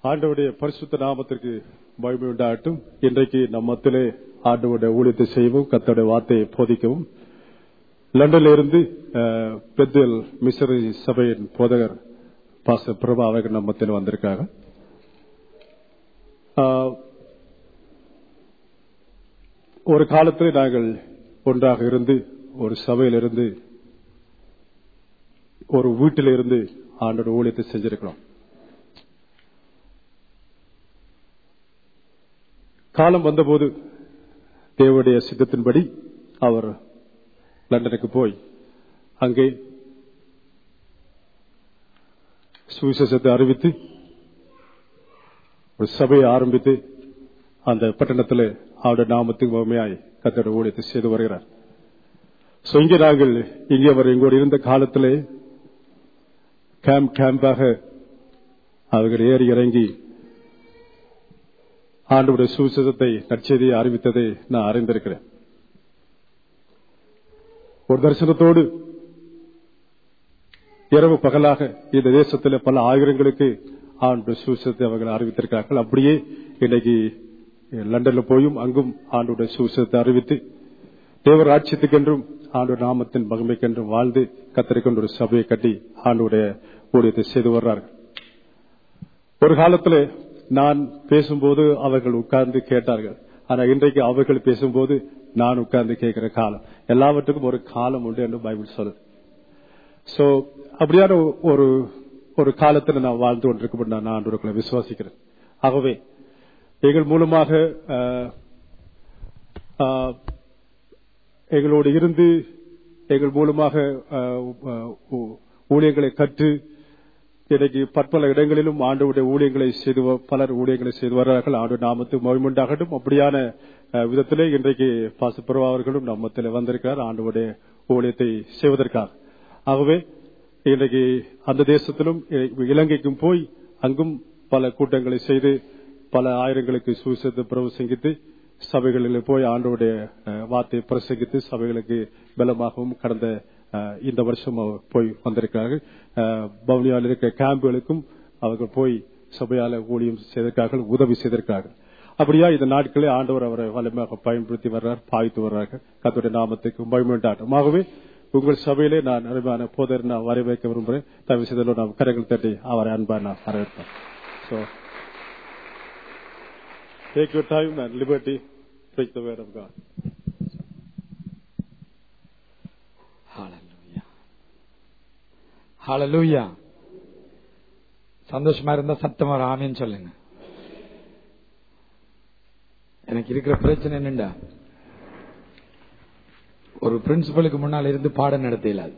ஆண்டவருடைய பரிசுத்த நாமத்திற்கு மகிமை உண்டாகட்டும் இன்றைக்கு நம் மத்தியிலே ஆண்டவருடைய ஊழியத்தை செய்யவும் கத்தோடைய வார்த்தையை போதிக்கவும் லண்டன்ல இருந்து அஹ், பெத்தேல் மிசரி சபையின் போதகர் பாச பிரபா அவர்கள் நம்ம மத்தியில் வந்திருக்காங்க ஆஹ், ஒரு காலத்தில் நாங்கள் ஒன்றாக இருந்து ஒரு சபையிலிருந்து ஒரு வீட்டிலிருந்து ஆண்டோட ஊழியத்தை செஞ்சிருக்கிறோம் காலம் வந்தபோது தேவனுடைய சித்தத்தின்படி அவர் லண்டனுக்கு போய் அங்கே சுவிசேஷத்தை அறிவித்து ஒரு சபையை ஆரம்பித்து அந்த பட்டணத்தில் அவருடைய நாமத்துக்கு மகிமையாய் கத்தோட ஊழியத்தை செய்து வருகிறார் So, இங்கே நாங்கள் இங்கே அவர் எங்களோடு இருந்த காலத்திலே கேம்ப் கேம்பாக அவர்கள் ஏறி இறங்கி ஆண்டவருடைய சுவிசேஷத்தை நற்செய்தியை அறிவித்ததை நான் அறிந்திருக்கிறேன் ஒரு தரிசனத்தோடு இரவு பகலாக இந்த தேசத்தில் பல ஆயிரங்களுக்கு ஆண்டு சுவிசேஷத்தை அவர்கள் அறிவித்திருக்கிறார்கள் அப்படியே இன்னைக்கு லண்டன்ல போயும் அங்கும் ஆண்டுடைய சுவிசேஷத்தை அறிவித்து தேவர் ராட்சியத்துக்கென்றும் ஆண்டு நாமத்தின் மகிமைக்கென்றும் வாழ்ந்து கத்தரிக்கொண்டு ஒரு சபையை கட்டி ஆண்டுடைய ஊழியத்தை செய்து வர்றார்கள் ஒரு காலத்தில் நான் பேசும்போது அவர்கள் உட்கார்ந்து கேட்டார்கள் ஆனா இன்றைக்கு அவர்கள் பேசும்போது நான் உட்கார்ந்து கேட்கிற காலம் எல்லாவற்றுக்கும் ஒரு காலம் உண்டு என்று பைபிள் சொல்லுது சோ அப்படியான ஒரு ஒரு காலத்தில் நான் வாழ்ந்து கொண்டிருக்கும் நான் ஆண்டவர்களை விசுவாசிக்கிறேன் ஆகவே எங்கள் மூலமாக ஆஹ், ஆஹ், எங்களோடு இருந்து எங்கள் மூலமாக ஆஹ், ஆஹ், ஊ- ஊழியங்களை கற்று இன்னைக்கு பற்பல இடங்களிலும் ஆண்டவுடைய ஊழியங்களை செய்து வ- பலர் ஊழியங்களை செய்து வருகிறார்கள் ஆண்டு நாமத்து மகிமுண்டாகட்டும் அப்படியான அஹ், விதத்திலே இன்றைக்கு பாசுப்பிரவா அவர்களும் நம்மத்தில் வந்திருக்கிறார் ஆண்டவுடைய ஊழியத்தை செய்வதற்காக ஆகவே இன்றைக்கு அந்த தேசத்திலும் இ- இலங்கைக்கும் போய் அங்கும் பல கூட்டங்களை செய்து பல ஆயிரங்களுக்கு சுவிசேஷத்தை பிரசங்கித்து சபைகளில் போய் ஆண்டோடைய வார்த்தையை பிரசங்கித்து சபைகளுக்கு பலமாகவும் கடந்த அஹ், இந்த வருஷம் அவர் போய் வந்திருக்கிறார்கள் அஹ், பவுனியாவில் இருக்கிற கேம்புகளுக்கும் அவர்கள் போய் சபையால ஊழியம் செய்திருக்கார்கள் உதவி செய்திருக்கிறார்கள் அப்படியா இந்த நாட்களே ஆண்டவர் அவரை வலிமையாக பயன்படுத்தி வர்றார் பாய்த்து வர்றார்கள் கத்துடைய நாமத்துக்கு மகிழ்ந்தாட்டம் ஆகவே உங்கள் சபையிலே நான் அருமையான போதர் நான் வரவேற்க விரும்புகிறேன் தயவு செய்தலும் நாம் கரங்கள் தட்டி அவரை அன்பா நான் வரவேற்பேன் So, take your time and liberty, preach the word of God. Hallelujah. Hallelujah. சந்தோஷமா இருந்தா சத்தமா ஒரு ஆமீன் சொல்லுங்க எனக்கு இருக்கிற பிரச்சனை என்னண்டா ஒரு பிரின்சிபலுக்கு முன்னால் இருந்து பாடம் நடத்த இயலாது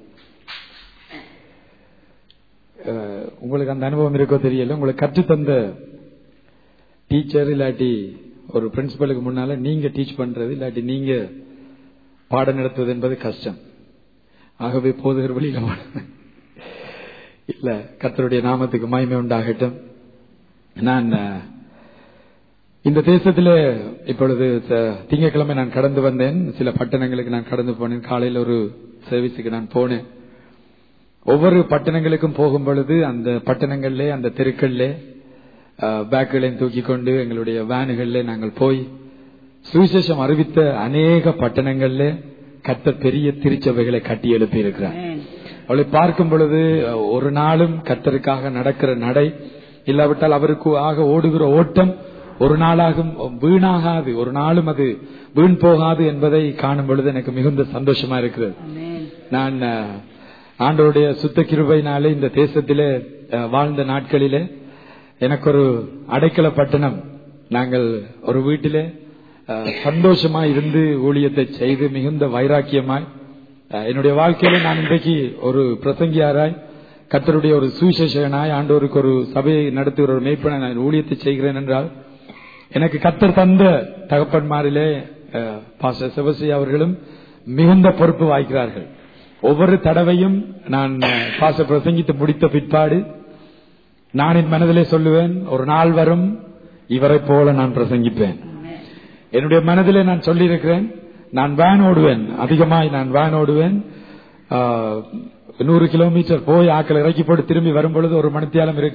அஹ், உங்களுக்கு அந்த அனுபவம் இருக்கோ தெரியல உங்களுக்கு கற்றுத்தந்த டீச்சர் இல்லாட்டி ஒரு பிரின்சிபலுக்கு முன்னால நீங்க டீச் பண்றது இல்லாட்டி நீங்க பாடம் நடத்துவது என்பது கஷ்டம் ஆகவே போதுகிற வழியில வாழ- இல்ல கர்த்தருடைய நாமத்துக்கு மகிமை உண்டாகட்டும் நான் அஹ், இந்த தேசத்துல இப்பொழுது ச- திங்கட்கிழமை நான் கடந்து வந்தேன் சில பட்டணங்களுக்கு நான் கடந்து போனேன் காலையில் ஒரு சர்வீஸுக்கு நான் போனேன் ஒவ்வொரு பட்டணங்களுக்கும் போகும் பொழுது அந்த பட்டணங்கள்ல அந்த தெருக்கள்ல பேக்குகளையும் தூக்கி கொண்டு எங்களுடைய வேனுகள்ல நாங்கள் போய் சுவிசேஷம் அறிவித்த அநேக பட்டணங்கள்ல கத்த பெரிய திருச்சபைகளை கட்டி எழுப்பி இருக்கிறார் அவளை பார்க்கும் பொழுது அஹ், ஒரு நாளும் கத்தருக்காக நடக்கிற நடை இல்லாவிட்டால் அவருக்கு ஆக ஓடுகிற ஓட்டம் ஒரு நாளாகும் வீணாகாது ஒரு நாளும் அது வீண் போகாது என்பதை காணும் பொழுது எனக்கு மிகுந்த சந்தோஷமா இருக்கிறது நான் அஹ், ஆண்டவருடைய சுத்த கிருபையினாலே இந்த தேசத்திலே அஹ், வாழ்ந்த நாட்களிலே எனக்கு ஒரு அடைக்கல பட்டணம் நாங்கள் ஒரு வீட்டிலே அஹ், சந்தோஷமா இருந்து ஊழியத்தை செய்து மிகுந்த வைராக்கியமாய் அஹ், என்னுடைய வாழ்க்கையில நான் இன்றைக்கு ஒரு பிரசங்கியாராய் கத்தருடைய ஒரு சுவிசேஷகனாய் ஆண்டவருக்கு ஒரு சபையை நடத்துகிற ஒரு மேய்ப்பனை நான் ஊழியத்தை செய்கிறேன் என்றால் எனக்கு கத்தர் தந்த தகப்பன்மாரிலே அஹ், பாஸ்டர் சிவசி அவர்களும் மிகுந்த பொறுப்பு வாய்க்கிறார்கள் ஒவ்வொரு தடவையும் நான் அஹ், பாஸ்டர் பிரசங்கித்து முடித்த பிற்பாடு நான் என் மனதிலே சொல்லுவேன் ஒரு நாள் வரும் இவரை போல நான் பிரசங்கிப்பேன் என்னுடைய மனதிலே நான் சொல்லியிருக்கிறேன் நான் வேன் ஓடுவேன் அதிகமாய் நான் வேன் ஓடுவேன் ஆஹ், நூறு கிலோமீட்டர் போய் ஆக்களை இறக்கி போட்டு திரும்பி வரும் பொழுது ஒரு மணித்தியாலம் இருக்கும்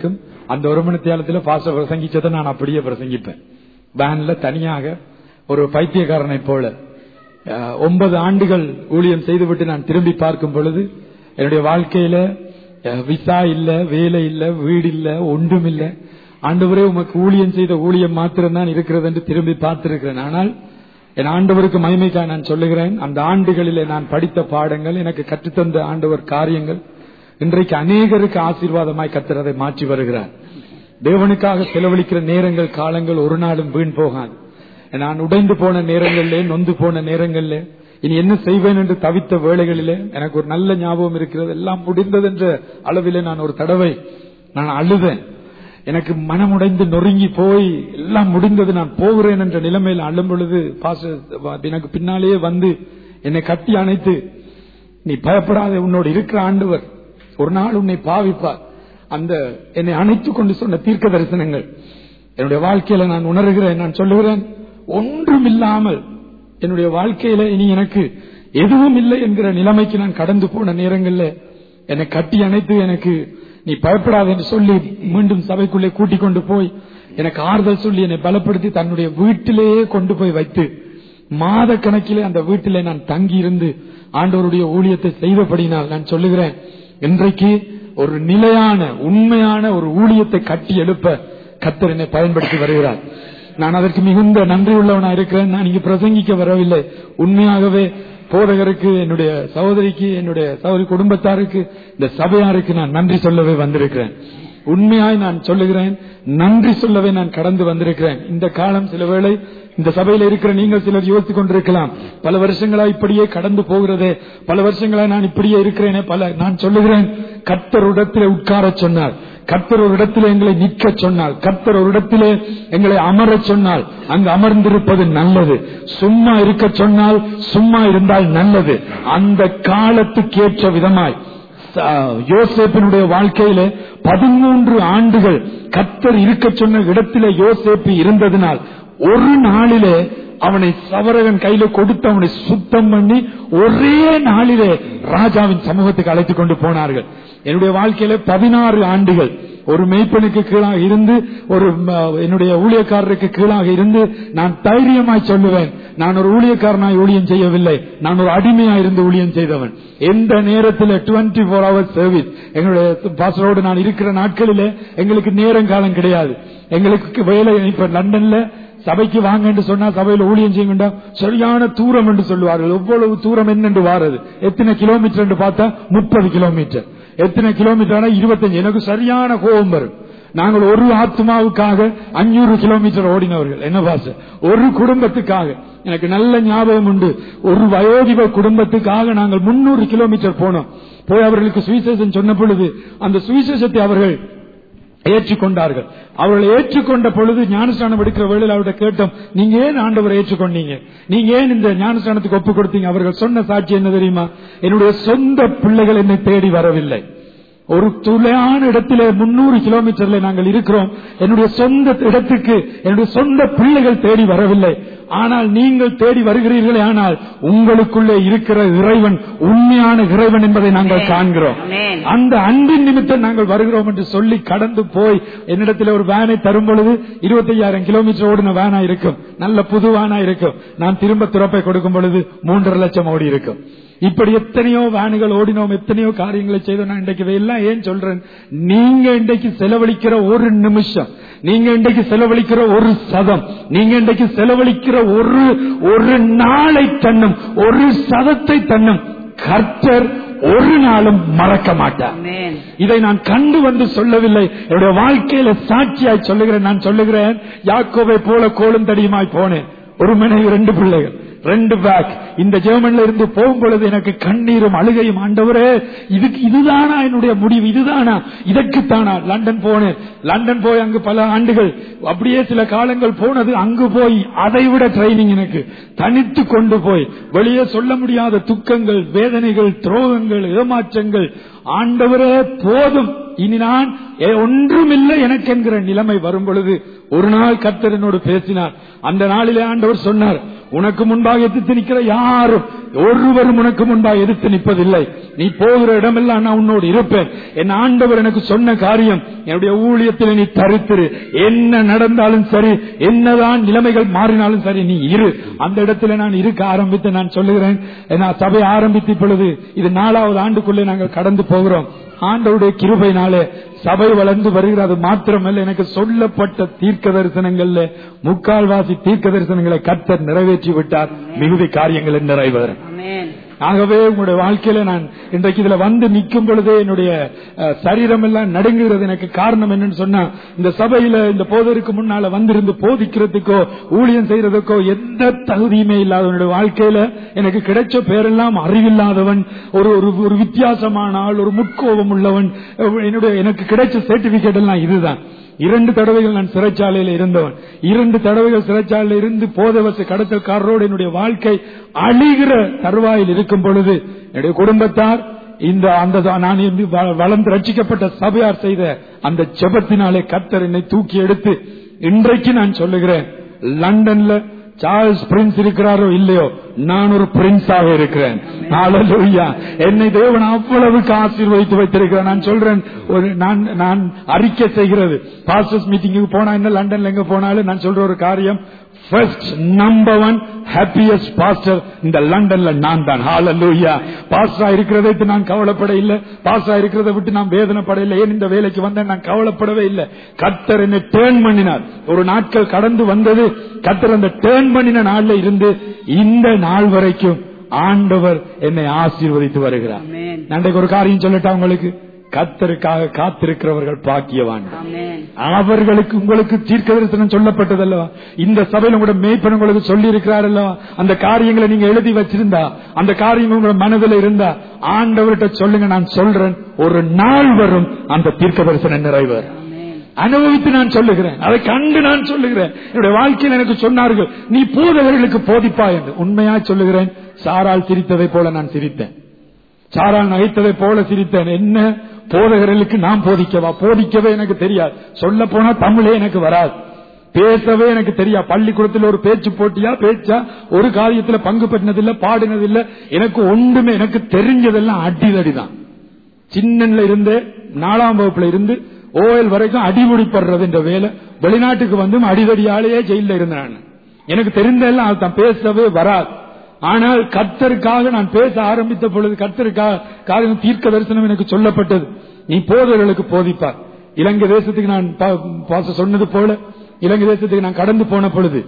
அந்த ஒரு மணி தியாலத்துல பாச பிரசங்கிச்சதை நான் அப்படியே பிரசங்கிப்பேன் வேன்ல தனியாக ஒரு பைத்தியக்காரனை போல அஹ், ஒன்பது ஆண்டுகள் ஊழியம் செய்துவிட்டு நான் திரும்பி பார்க்கும் பொழுது என்னுடைய வாழ்க்கையில அஹ், விசா இல்ல வேலை இல்ல வீடு இல்ல ஒன்றும் இல்ல ஆண்டவரே உமக்கு ஊழியம் செய்த ஊழியம் மாத்திரம்தான் இருக்கிறது என்று திரும்பி பார்த்திருக்கிறேன் ஆனால் என் ஆண்டவருக்கு மகிமைக்காக நான் சொல்லுகிறேன் அந்த ஆண்டுகளிலே நான் படித்த பாடங்கள் எனக்கு கற்றுத்தந்த ஆண்டவர் காரியங்கள் இன்றைக்கு அநேகருக்கு ஆசீர்வாதமாய் கத்துறதை மாற்றி வருகிறார் தேவனுக்காக செலவழிக்கிற நேரங்கள் காலங்கள் ஒரு நாளும் வீண் போகாது நான் உடைந்து போன நேரங்களிலே நொந்து போன நேரங்களிலே இனி என்ன செய்வேன் என்று தவித்த வேளைகளிலே எனக்கு ஒரு நல்ல ஞாபகம் இருக்கிறது எல்லாம் முடிந்தது என்ற அளவிலே நான் ஒரு தடவை நான் அழுதேன் எனக்கு மனமுடைந்து நொறுங்கி போய் எல்லாம் முடிந்தது நான் போகிறேன் என்ற நிலைமையில் அழும் பொழுது பாஸ்டர் எனக்கு பின்னாலேயே வந்து என்னை கட்டி அணைத்து நீ பயப்படாத உன்னோடு இருக்கிற ஆண்டவர் ஒரு நாள் உன்னை பாவிப்பார் அந்த என்னை அணைத்துக் கொண்டு சொன்ன தீர்க்க தரிசனங்கள் என்னுடைய வாழ்க்கையில நான் உணர்கிறேன் நான் சொல்லுகிறேன் ஒன்றும் இல்லாமல் என்னுடைய வாழ்க்கையில இனி எனக்கு எதுவும் இல்லை என்கிற நிலைமைக்கு நான் கடந்து போன நேரங்கள்ல என்னை கட்டி அணைத்து எனக்கு நீ பயப்படாத என்று சொல்லி மீண்டும் சபைக்குள்ளே கூட்டிக் கொண்டு போய் எனக்கு ஆறுதல் சொல்லி என்னை பலப்படுத்தி தன்னுடைய வீட்டிலேயே கொண்டு போய் வைத்து மாத கணக்கிலே அந்த வீட்டிலே நான் தங்கி இருந்து ஆண்டவருடைய ஊழியத்தை செய்தபடினால் நான் சொல்லுகிறேன் இன்றைக்கு ஒரு நிலையான உண்மையான ஒரு ஊழியத்தை கட்டி எழுப்ப கத்தர் என்னை பயன்படுத்தி வருகிறார் நான் அதற்கு மிகுந்த நன்றி உள்ளவனா இருக்கிறேன் நான் இங்கு பிரசங்கிக்க வரவில்லை உண்மையாகவே போதகருக்கு என்னுடைய சகோதரிக்கு என்னுடைய சகோதரி குடும்பத்தாருக்கு இந்த சபையாருக்கு நான் நன்றி சொல்லவே வந்திருக்கிறேன் உண்மையாய் நான் சொல்லுகிறேன் நன்றி சொல்லவே நான் கடந்து வந்திருக்கிறேன் இந்த காலம் சில வேளை இந்த சபையில இருக்கிற நீங்கள் சிலர் யோசித்துக் கொண்டிருக்கலாம் பல வருஷங்களா இப்படியே கடந்து போகிறதே பல வருஷங்களா நான் இப்படியே இருக்கிறேனே பல நான் சொல்லுகிறேன் கத்தர் இடத்திலே உட்கார சொன்னார் கத்தர் ஒரு இடத்திலே எங்களை நிற்க சொன்னால் கத்தர் ஒரு இடத்திலே எங்களை அமர சொன்னால் அங்கு அமர்ந்திருப்பது நல்லது சும்மா இருக்க சொன்னால் சும்மா இருந்தால் நல்லது அந்த காலத்துக்கேற்ற விதமாய் ச- யோசேப்பினுடைய வாழ்க்கையில பதிமூன்று ஆண்டுகள் கத்தர் இருக்க சொன்ன இடத்திலே யோசேப்பு இருந்ததினால் ஒரு நாளிலே அவனை சவரகன் கையில கொடுத்து அவனை சுத்தம் பண்ணி ஒரே நாளிலே ராஜாவின் சமூகத்துக்கு அழைத்துக் கொண்டு போனார்கள் என்னுடைய வாழ்க்கையில பதினாறு ஆண்டுகள் ஒரு மெய்ப்பனுக்கு கீழாக இருந்து ஒரு ம, என்னுடைய ஊழியக்காரருக்கு கீழாக இருந்து நான் தைரியமாய் சொல்லுவேன் நான் ஒரு ஊழியக்காரனாய் ஊழியம் செய்யவில்லை நான் ஒரு அடிமையாய் இருந்து ஊழியம் செய்தவன் எந்த நேரத்தில் டுவெண்ட்டி போர் ஹவர் சர்வீஸ் எங்களுடைய பாசரோடு நான் இருக்கிற நாட்களிலே எங்களுக்கு நேரம் காலம் கிடையாது எங்களுக்கு வேலை இப்ப லண்டன்ல சபைக்கு வாங்க என்று சொன்னா சபையில ஊழியம் செய்யுங்க சரியான தூரம் என்று சொல்லுவார்கள் எவ்வளவு தூரம் என்னென்று வாரது எத்தனை கிலோமீட்டர் என்று பார்த்தா முப்பது கிலோமீட்டர் எத்தனை கிலோமீட்டர் இருபத்தஞ்சு எனக்கு சரியான கோபம் வரும் நாங்கள் ஒரு ஆத்மாவுக்காக அஞ்சூறு கிலோமீட்டர் ஓடினவர்கள் என்ன பாச ஒரு குடும்பத்துக்காக எனக்கு நல்ல ஞாபகம் உண்டு ஒரு வயோதிப குடும்பத்துக்காக நாங்கள் முன்னூறு கிலோமீட்டர் போனோம் போய் அவர்களுக்கு சுவிசேஷம் சொன்ன பொழுது அந்த சுவிசேஷத்தை அவர்கள் ஏற்றுக்கொண்டார்கள் அவர்களை ஏற்றுக்கொண்ட பொழுது ஞானஸ்தானம் எடுக்கிற வேளையில் அவர்கிட்ட கேட்டோம் நீங்க ஏன் ஆண்டவரை ஏற்றுக்கொண்டீங்க நீங்க ஏன் இந்த ஞானஸ்தானத்துக்கு ஒப்பு கொடுத்தீங்க அவர்கள் சொன்ன சாட்சி என்ன தெரியுமா என்னுடைய சொந்த பிள்ளைகள் என்னை தேடி வரவில்லை ஒரு துளையான இடத்திலே முன்னூறு கிலோமீட்டர்ல நாங்கள் இருக்கிறோம் என்னுடைய சொந்த இடத்துக்கு என்னுடைய சொந்த பிள்ளைகள் தேடி வரவில்லை ஆனால் நீங்கள் தேடி வருகிறீர்களே ஆனால் உங்களுக்குள்ளே இருக்கிற இறைவன் உண்மையான இறைவன் என்பதை நாங்கள் காண்கிறோம் Amen. அந்த அன்பின் நிமித்தம் நாங்கள் வருகிறோம் என்று சொல்லி கடந்து போய் என்னிடத்தில் ஒரு வேனை தரும் பொழுது இருபத்தையாயிரம் கிலோமீட்டர் ஓடின வேனா இருக்கும் நல்ல புது வேனா இருக்கும் நான் திரும்ப துறப்பை கொடுக்கும் பொழுது மூன்றரை லட்சம் ஓடி இருக்கும் இப்படி எத்தனையோ வேனுகள் ஓடினோம் எத்தனையோ காரியங்களை செய்தோம் நான் இன்றைக்கு இதையெல்லாம் ஏன் சொல்றேன் நீங்க இன்றைக்கு செலவழிக்கிற ஒரு நிமிஷம் நீங்க இன்றைக்கு செலவழிக்கிற ஒரு சதம் நீங்க இன்றைக்கு செலவழிக்கிற ஒரு ஒரு நாளை தன்னும் ஒரு சதத்தை தன்னும் கர்த்தர் ஒரு நாளும் மறக்க மாட்டார் Amen. இதை நான் கண்டு வந்து சொல்லவில்லை என்னுடைய வாழ்க்கையில சாட்சியாய் சொல்லுகிறேன் நான் சொல்லுகிறேன் யாக்கோவை போல கோலும் தடியுமாய் போனேன் ஒரு மனைவி ரெண்டு பிள்ளைகள் ரெண்டு பேக் இந்த ஜெர்மன்ல இருந்து போகும் பொழுது எனக்கு கண்ணீரும் அழுகையும் ஆண்டவரே இதுக்கு இதுதானா என்னுடைய முடிவு இதுதானா இதற்குத்தானா லண்டன் போனேன் லண்டன் போய் அங்கு பல ஆண்டுகள் அப்படியே சில காலங்கள் போனது அங்கு போய் அதை விட ட்ரைனிங் எனக்கு தனித்து கொண்டு போய் வெளியே சொல்ல முடியாத துக்கங்கள் வேதனைகள் துரோகங்கள் ஏமாற்றங்கள் ஆண்டவரே போதும் இனி நான் ஏ, ஒன்றுமில்லை எனக்கு என்கிற நிலைமை வரும் பொழுது ஒரு நாள் கர்த்தர் என்னோடு பேசினார் அந்த நாளிலே ஆண்டவர் சொன்னார் உனக்கு முன்பாக எதிர்த்து நிற்கிற யாரும் ஒருவரும் உனக்கு முன்பாக எதிர்த்து நிற்பதில்லை நீ போகிற இடமெல்லாம் நான் உன்னோடு இருப்பேன் என் ஆண்டவர் எனக்கு சொன்ன காரியம் என்னுடைய ஊழியத்தில் நீ தரித்திரு என்ன நடந்தாலும் சரி என்னதான் நிலைமைகள் மாறினாலும் சரி நீ இரு அந்த இடத்துல நான் இருக்க ஆரம்பித்து நான் சொல்லுகிறேன் நான் சபை ஆரம்பித்து இப்பொழுது இது நாலாவது ஆண்டுக்குள்ளே நாங்கள் கடந்து போகிறோம் ஆண்டவருடைய கிருபையினாலே சபை வளர்ந்து வருகிறது மாத்திரமல்ல எனக்கு சொல்லப்பட்ட தீர்க்க தரிசனங்கள்ல முக்கால்வாசி தீர்க்க தரிசனங்களை கர்த்தர் நிறைவேற்றி விட்டார் மிகுதி காரியங்கள் நிறைவேறும் ஆமென் ஆகவே உங்களுடைய வாழ்க்கையில நான் இன்றைக்கு இதுல வந்து நிற்கும் பொழுதே என்னுடைய அஹ், சரீரம் எல்லாம் நடுங்குகிறது எனக்கு காரணம் என்னன்னு சொன்னா இந்த சபையில இந்த போதருக்கு முன்னால வந்திருந்து போதிக்கிறதுக்கோ ஊழியம் செய்யறதுக்கோ எந்த தகுதியுமே இல்லாதவனுடைய வாழ்க்கையில எனக்கு கிடைச்ச பேரெல்லாம் அறிவில்லாதவன் ஒரு ஒரு ஒரு வித்தியாசமான ஆள் ஒரு முட்கோபம் உள்ளவன் அஹ், என்னுடைய எனக்கு கிடைச்ச சர்டிபிகேட் எல்லாம் இதுதான் இரண்டு தடவைகள் நான் சிறைச்சாலையில் இருந்தவன் இரண்டு தடவைகள் சிறைச்சாலையில் இருந்து போதவச கடத்தல்காரரோடு என்னுடைய வாழ்க்கை அழிகிற தருவாயில் இருக்கும் பொழுது என்னுடைய குடும்பத்தார் இந்த அந்த நான் இருந்து வ- வளர்ந்து ரட்சிக்கப்பட்ட சபையார் செய்த அந்த ஜெபத்தினாலே கர்த்தர் என்னை தூக்கி எடுத்து இன்றைக்கு நான் சொல்லுகிறேன் லண்டன்ல சார்ல்ஸ் பிரின்ஸ் இருக்கிறாரோ இல்லையோ நான் ஒரு பிரின்ஸாக இருக்கிறேன் ஹalleluya. என்னை தேவன் அவ்வளவுக்கு ஆசீர்வதித்து வைத்திருக்கிறார் நான் சொல்றேன் ஒரு நான் நான் அறிக்கை செய்கிறது பாஸ்டர்ஸ் மீட்டிங்கு போனா என்ன லண்டன்ல எங்க போனாலும் நான் சொல்ற ஒரு காரியம் first number one happiest pastor இந்த லண்டன்ல நான் தான் ஹalleluya. பாஸ்டரா இருக்கிறதை விட்டு நான் கவலைப்பட இல்லை பாஸ்டரா இருக்கிறதை விட்டு நான் வேதனைப்பட இல்லை ஏன் இந்த வேலைக்கு வந்தேன் நான் கவலைப்படவே இல்லை கர்த்தர் என்னை டேர்ன் பண்ணினார் ஒரு நாட்கள் கடந்து வந்தது கர்த்தர் அந்த டேர்ன் பண்ணின நாள்ல இருந்து இந்த நாள் வரைக்கும் ஆண்டவர் என்னை ஆசீர்வதித்து வருகிறார் ஆமென் நான் இன்றைக்கு ஒரு காரியம் சொல்லட்டா உங்களுக்கு கர்த்தருக்காக காத்திருக்கிறவர்கள் பாக்கியவான் ஆமென் அவர்களுக்கு உங்களுக்கு தீர்க்க தரிசனம் சொல்லப்பட்டதல்லவா இந்த சபையில உங்களோட மேய்ப்பன் உங்களுக்கு சொல்லி இருக்கிறார் அல்லவா அந்த காரியங்களை நீங்க எழுதி வச்சிருந்தா அந்த காரியம் உங்க மனதில் இருந்தா ஆண்டவர்கிட்ட சொல்லுங்க நான் சொல்றேன் ஒரு நாள் வரும் அந்த தீர்க்க தரிசனம் நிறைவேறும் ஆமென் அனுபவித்து நான் சொல்லுகிறேன் அதை கண்டு நான் சொல்லுகிறேன் என்னுடைய வாழ்க்கையில் எனக்கு சொன்னார்கள் நீ போதவர்களுக்கு போதிப்பா என்று உண்மையா சொல்லுகிறேன் சாரால் சிரித்ததை போல நான் சிரித்தேன் சாரால் நகைத்ததை போல சிரித்தேன் என்ன போதகர்களுக்கு நான் போதிக்கவா போதிக்கவே எனக்கு தெரியாது சொல்ல போனா தமிழே எனக்கு வராது பேசவே எனக்கு தெரியா பள்ளிக்கூடத்தில் ஒரு பேச்சு போட்டியா பேச்சா ஒரு காரியத்துல பங்கு பெற்றினதில்ல பாடினதில்ல எனக்கு ஒன்றுமே எனக்கு தெரிஞ்சதெல்லாம் அடிதடிதான் சின்னன்ல இருந்து நாலாம் வகுப்புல இருந்து ஓஎல் வரைக்கும் அடிமுடிப்படுறது என்ற வேலை வெளிநாட்டுக்கு வந்து அடிதடியாலேயே ஜெயில இருந்தேன் எனக்கு தெரிந்தெல்லாம் அதுதான் பேசவே வராது ஆனால் கர்த்தருக்காக நான் பேச ஆரம்பித்த பொழுது கர்த்தருக்காக காரியம் தீர்க்க தரிசனம் எனக்கு சொல்லப்பட்டது நீ போதவர்களுக்கு போதிப்பார் இலங்கை தேசத்துக்கு நான் பா- பாச சொன்னது போல இலங்கை தேசத்துக்கு நான் கடந்து போன பொழுது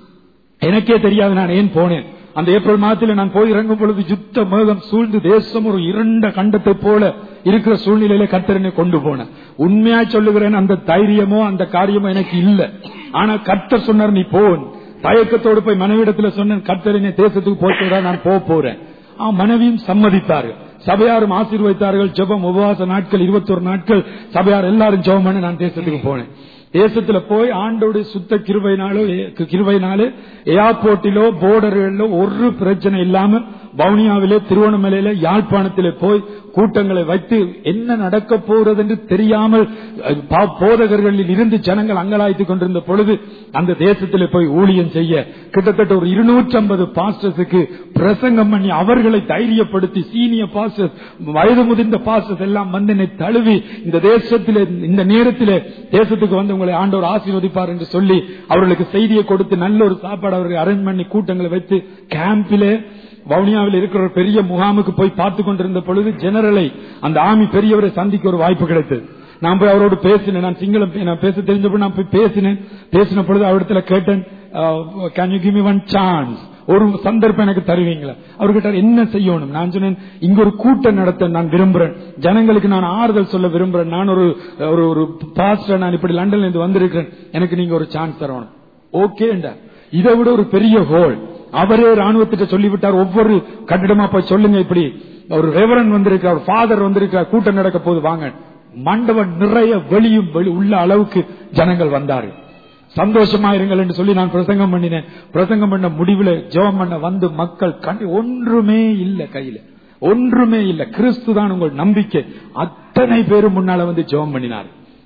எனக்கே தெரியாது நான் ஏன் போனேன் அந்த ஏப்ரல் மாதத்தில் நான் போய் இறங்கும் பொழுது யுத்த மேகம் சூழ்ந்து தேசம் ஒரு இரண்ட கண்டத்தை போல இருக்கிற சூழ்நிலையில கர்த்தரனை கொண்டு போனேன் உண்மையா சொல்லுகிறேன் அந்த தைரியமோ அந்த காரியமோ எனக்கு இல்ல ஆனா கர்த்தர் சொன்னார் நீ போன் தயக்கத்தோடு போய் மனைவிடத்துல சொன்னேன் கர்த்தரனை தேசத்துக்கு போட்டு நான் போக போறேன் ஆ, மனைவியும் சம்மதித்தார்கள் சபையாரும் ஆசீர்வதித்தார்கள் ஜெபம் உபவாச நாட்கள் இருபத்தொரு நாட்கள் சபையார் எல்லாரும் ஜெபம் பண்ணி நான் தேசத்துக்கு போனேன் தேசத்துல போய் ஆண்டோடைய சுத்த கிருபையினாலோ ஏ- கிருபையினாலே ஏர்போர்ட்டிலோ போர்டர்களோ ஒரு பிரச்சனை இல்லாம வவுனியாவிலே திருவண்ணாமலையில யாழ்ப்பாணத்திலே போய் கூட்டங்களை வைத்து என்ன நடக்க போறது என்று தெரியாமல் அஹ், பா- போதகர்களில் இருந்து ஜனங்கள் அங்கலாய்த்துக் கொண்டிருந்த பொழுது அந்த தேசத்திலே போய் ஊழியம் செய்ய கிட்டத்தட்ட ஒரு இருநூற்றி ஐம்பது பாஸ்டர்ஸுக்கு பிரசங்கம் பண்ணி அவர்களை தைரியப்படுத்தி சீனியர் பாஸ்டர்ஸ் வயது முதிர்ந்த பாஸ்டர்ஸ் எல்லாம் வந்து என்னை தழுவி இந்த தேசத்திலே இந்த நேரத்திலே தேசத்துக்கு வந்து உங்களை ஆண்டவர் ஆசீர்வதிப்பார் என்று சொல்லி அவர்களுக்கு செய்தியை கொடுத்து நல்ல ஒரு சாப்பாடு அவர்கள் அரேஞ்ச் பண்ணி கூட்டங்களை வைத்து கேம்பிலே வவுனியாவில் இருக்கிற ஒரு பெரிய முகாமுக்கு போய் பார்த்து கொண்டிருந்த பொழுது ஜெனரலை அந்த ஆமி பெரியவரை சந்திக்க ஒரு வாய்ப்பு கிடைத்தது நான் போய் அவரோடு பேசினேன் நான் சிங்களம் பே- நான் பேச தெரிஞ்சப்போ நான் போய் பேசினேன் பேசின பொழுது அவரிடத்துல கேட்டேன் can you give one chance ஒரு சந்தர்ப்பம் எனக்கு தருவீங்களா அவர்கிட்ட என்ன செய்யணும் நான் சொன்னேன் இங்க ஒரு கூட்டம் நடத்த நான் விரும்புறேன் ஜனங்களுக்கு நான் ஆறுதல் சொல்ல விரும்புறேன் நான் ஒரு ஒரு ஒரு பாஸ்டர் நான் இப்படி லண்டன்ல இருந்து வந்திருக்கிறேன் எனக்கு நீங்க ஒரு சான்ஸ் தரணும் ஓகேண்டா இதை விட ஒரு பெரிய ஹோல் அவரே ராணுவத்திட்ட சொல்லிவிட்டார் ஒவ்வொரு கட்டிடமா போய் சொல்லுங்க இப்படி ஒரு ரெவரன் வந்திருக்கார் ஃபாதர் வந்திருக்கார் கூட்டம் நடக்க போது வாங்க மண்டபம் நிறைய வெளியும் வெளி உள்ள அளவுக்கு ஜனங்கள் வந்தார்கள் சந்தோஷமா இருங்கள் என்று சொல்லி நான் பிரசங்கம் பண்ணினேன் பிரசங்கம் பண்ண முடிவுல ஜெபம் பண்ண வந்து மக்கள் கண்டு ஒன்றுமே இல்ல கையில ஒன்றுமே இல்ல கிறிஸ்து தான் உங்கள் நம்பிக்கை அத்தனை பேரும் முன்னால வந்து ஜெபம் பண்ணினார்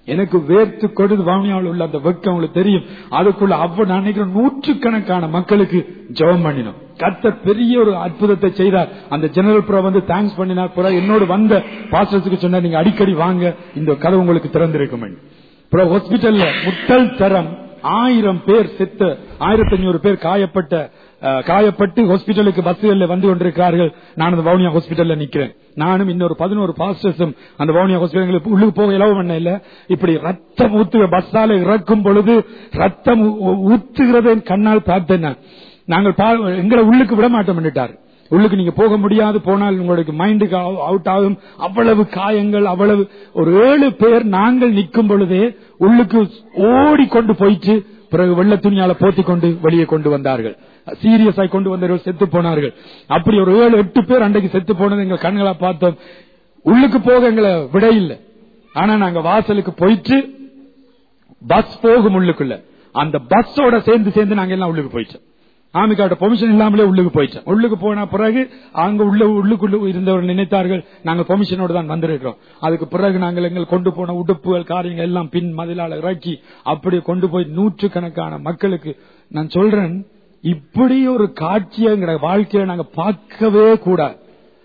எனக்கு வேர்த்து கொடுது வாணியாவில் உள்ள அந்த வெக்கம் உங்களுக்கு தெரியும் அதுக்குள்ள அவ்வளவு நான் நினைக்கிறேன் நூற்றுக்கணக்கான மக்களுக்கு ஜெபம் பண்ணினோம் கர்த்தர் பெரிய ஒரு அற்புதத்தை செய்தார் அந்த ஜெனரல் ப்ரோ வந்து தேங்க்ஸ் பண்ணினார் பிறகு என்னோடு வந்த பாஸ்டர்ஸுக்கு சொன்னார் நீங்க அடிக்கடி வாங்க இந்த கதை உங்களுக்கு திறந்திருக்கும் அப்புறம் ஹாஸ்பிட்டல்ல முட்டல் தரம் ஆயிரம் பேர் செத்த ஆயிரத்தி ஐநூறு பேர் காயப்பட்ட அஹ், காயப்பட்டு ஹாஸ்பிட்டலுக்கு பஸ்களில் வந்து கொண்டிருக்கிறார்கள் நான் அந்த வவுனியா ஹாஸ்பிட்டல்ல நிக்கிறேன் நானும் இன்னொரு பதினோரு பாஸ்டர்ஸும் அந்த வவுனியா ஹாஸ்பிட்டல் உள்ளுக்கு போக இலவ பண்ண இல்ல இப்படி ரத்தம் ஊத்து பஸ்ஸால இறக்கும் பொழுது ரத்தம் ஊ- ஊத்துகிறதை என் கண்ணால் பார்த்தேன் நான். நாங்கள் பா- எங்களை உள்ளுக்கு விட மாட்டோம் பண்ணிட்டார் உள்ளுக்கு நீங்க போக முடியாது போனால் உங்களுக்கு மைண்டுக்கு அவுட் ஆகும் அவ்வளவு காயங்கள் அவ்வளவு ஒரு ஏழு பேர் நாங்கள் நிற்கும் பொழுதே உள்ளுக்கு ஓடி கொண்டு போயிட்டு பிறகு வெள்ள துணியால போத்தி கொண்டு வெளியே கொண்டு வந்தார்கள் சீரியஸாய் கொண்டு வந்தவர்கள் செத்து போனார்கள் அப்படி ஒரு ஏழு எட்டு பேர் அன்றைக்கு செத்து போனது எங்க கண்களா பார்த்தோம் உள்ளுக்கு போக எங்களை விட இல்லை ஆனா நாங்க வாசலுக்கு போயிட்டு பஸ் போகும் உள்ளுக்குள்ள அந்த பஸ்ஸோட சேர்ந்து சேர்ந்து நாங்க எல்லாம் உள்ளுக்கு போயிட்டோம் ஆமிக்காட்ட பெர்மிஷன் இல்லாமலே உள்ளுக்கு போயிட்டோம் உள்ளுக்கு போன பிறகு அங்க உள்ள உள்ளுக்குள்ள இருந்தவர்கள் நினைத்தார்கள் நாங்க பெர்மிஷனோட தான் வந்திருக்கிறோம் அதுக்கு பிறகு நாங்கள் எங்கள் கொண்டு போன உடுப்புகள் காரியங்கள் எல்லாம் பின் மதிலால இறக்கி அப்படி கொண்டு போய் நூற்றுக்கணக்கான மக்களுக்கு நான் சொல்றேன் இப்படி ஒரு காட்சியை எங்க வாழ்க்கையில நாங்க பார்க்கவே கூடாது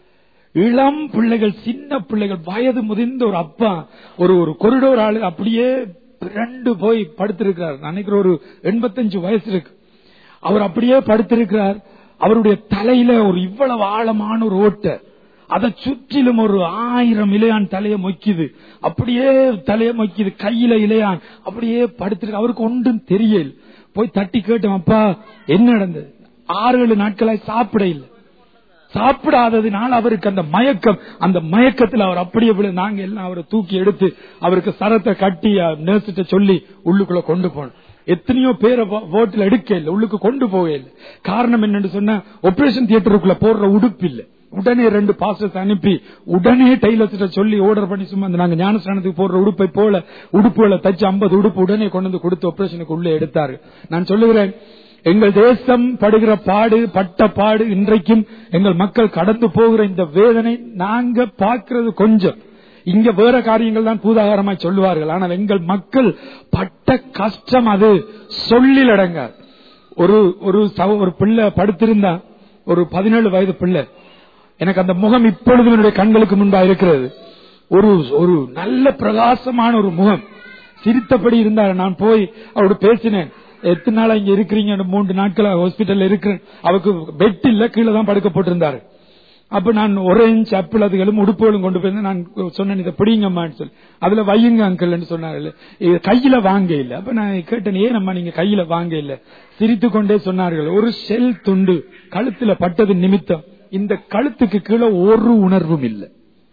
இளம் பிள்ளைகள் சின்ன பிள்ளைகள் வயது முதிர்ந்த ஒரு அப்பா ஒரு ஒரு கொரிடோர் ஆளு அப்படியே ரெண்டு போய் படுத்திருக்கிறார் நான் நினைக்கிறேன் ஒரு எண்பத்தஞ்சு வயசு இருக்கு அவர் அப்படியே படுத்திருக்கிறார் அவருடைய தலையில ஒரு இவ்வளவு ஆழமான ஒரு ஓட்டை அதை சுற்றிலும் ஒரு ஆயிரம் இலையான் தலையை மொய்க்குது அப்படியே தலையை மொய்க்குது கையில இலையான் அப்படியே படுத்திருக்கு அவருக்கு ஒன்றும் தெரியல போய் தட்டி கேட்டோம் அப்பா என்ன நடந்தது ஆறு ஏழு நாட்களாய் சாப்பிட இல்லை சாப்பிடாததினால் அவருக்கு அந்த மயக்கம் அந்த மயக்கத்தில் அவர் அப்படியே விழு- நாங்க எல்லாம் அவரை தூக்கி எடுத்து அவருக்கு சரத்தை கட்டி நர்சிட்ட சொல்லி உள்ளுக்குள்ள கொண்டு போனோம் எத்தனையோ பேரை ஓட்டில் எடுக்க இல்லை உள்ளுக்கு கொண்டு போக இல்லை காரணம் என்னன்னு சொன்னா ஆபரேஷன் தியேட்டருக்குள்ள போடுற உடுப்பு இல்லை உடனே ரெண்டு பாஸ்டர்ஸ் அனுப்பி உடனே டெய்லர்ஸ்ட சொல்லி ஆர்டர் பண்ணி சும்மா இந்த நாங்க ஞானஸ்தானத்துக்கு போடுற உடுப்பை போல உடுப்புகளை தச்சு ஐம்பது உடுப்பு உடனே கொண்டு வந்து கொடுத்து ஆபரேஷனுக்கு உள்ளே எடுத்தாரு நான் சொல்லுகிறேன் எங்கள் தேசம் படுகிற பாடு பட்ட பாடு இன்றைக்கும் எங்கள் மக்கள் கடந்து போகிற இந்த வேதனை நாங்க பார்க்கிறது கொஞ்சம் இங்க வேற காரியங்கள் தான் பூதாகாரமாய் சொல்லுவார்கள் ஆனால் எங்கள் மக்கள் பட்ட கஷ்டம் அது சொல்லில் அடங்காது ஒரு ஒரு சவ- ஒரு பிள்ளை படுத்திருந்தா ஒரு பதினேழு வயது பிள்ளை எனக்கு அந்த முகம் இப்பொழுதும் என்னுடைய கண்களுக்கு முன்பா இருக்கிறது ஒரு ஒரு நல்ல பிரகாசமான ஒரு முகம் சிரித்தபடி இருந்தார் நான் போய் அவரோட பேசினேன் எத்தனை நாளா இங்க இருக்கிறீங்க மூன்று நாட்களா ஹாஸ்பிட்டல்ல இருக்கிறேன் அவருக்கு பெட் இல்ல கீழே தான் படுக்க போட்டிருந்தாரு அப்ப நான் ஒரேஞ்ச் ஆப்பிள் அதுகளும் உடுப்புகளும் கொண்டு போயிருந்தேன் நான் சொன்னேன் இதை பிடிங்கம்மான்னு சொல்லி அதுல வையுங்க அங்கிள்னு சொன்னார்கள் இது கையில வாங்க இல்ல அப்ப நான் கேட்டேன் ஏன் அம்மா நீங்க கையில வாங்க இல்ல சிரித்து கொண்டே சொன்னார்கள் ஒரு செல் துண்டு கழுத்துல பட்டது நிமித்தம் இந்த கழுத்துக்கு கீழே ஒரு உணர்வும் இல்லை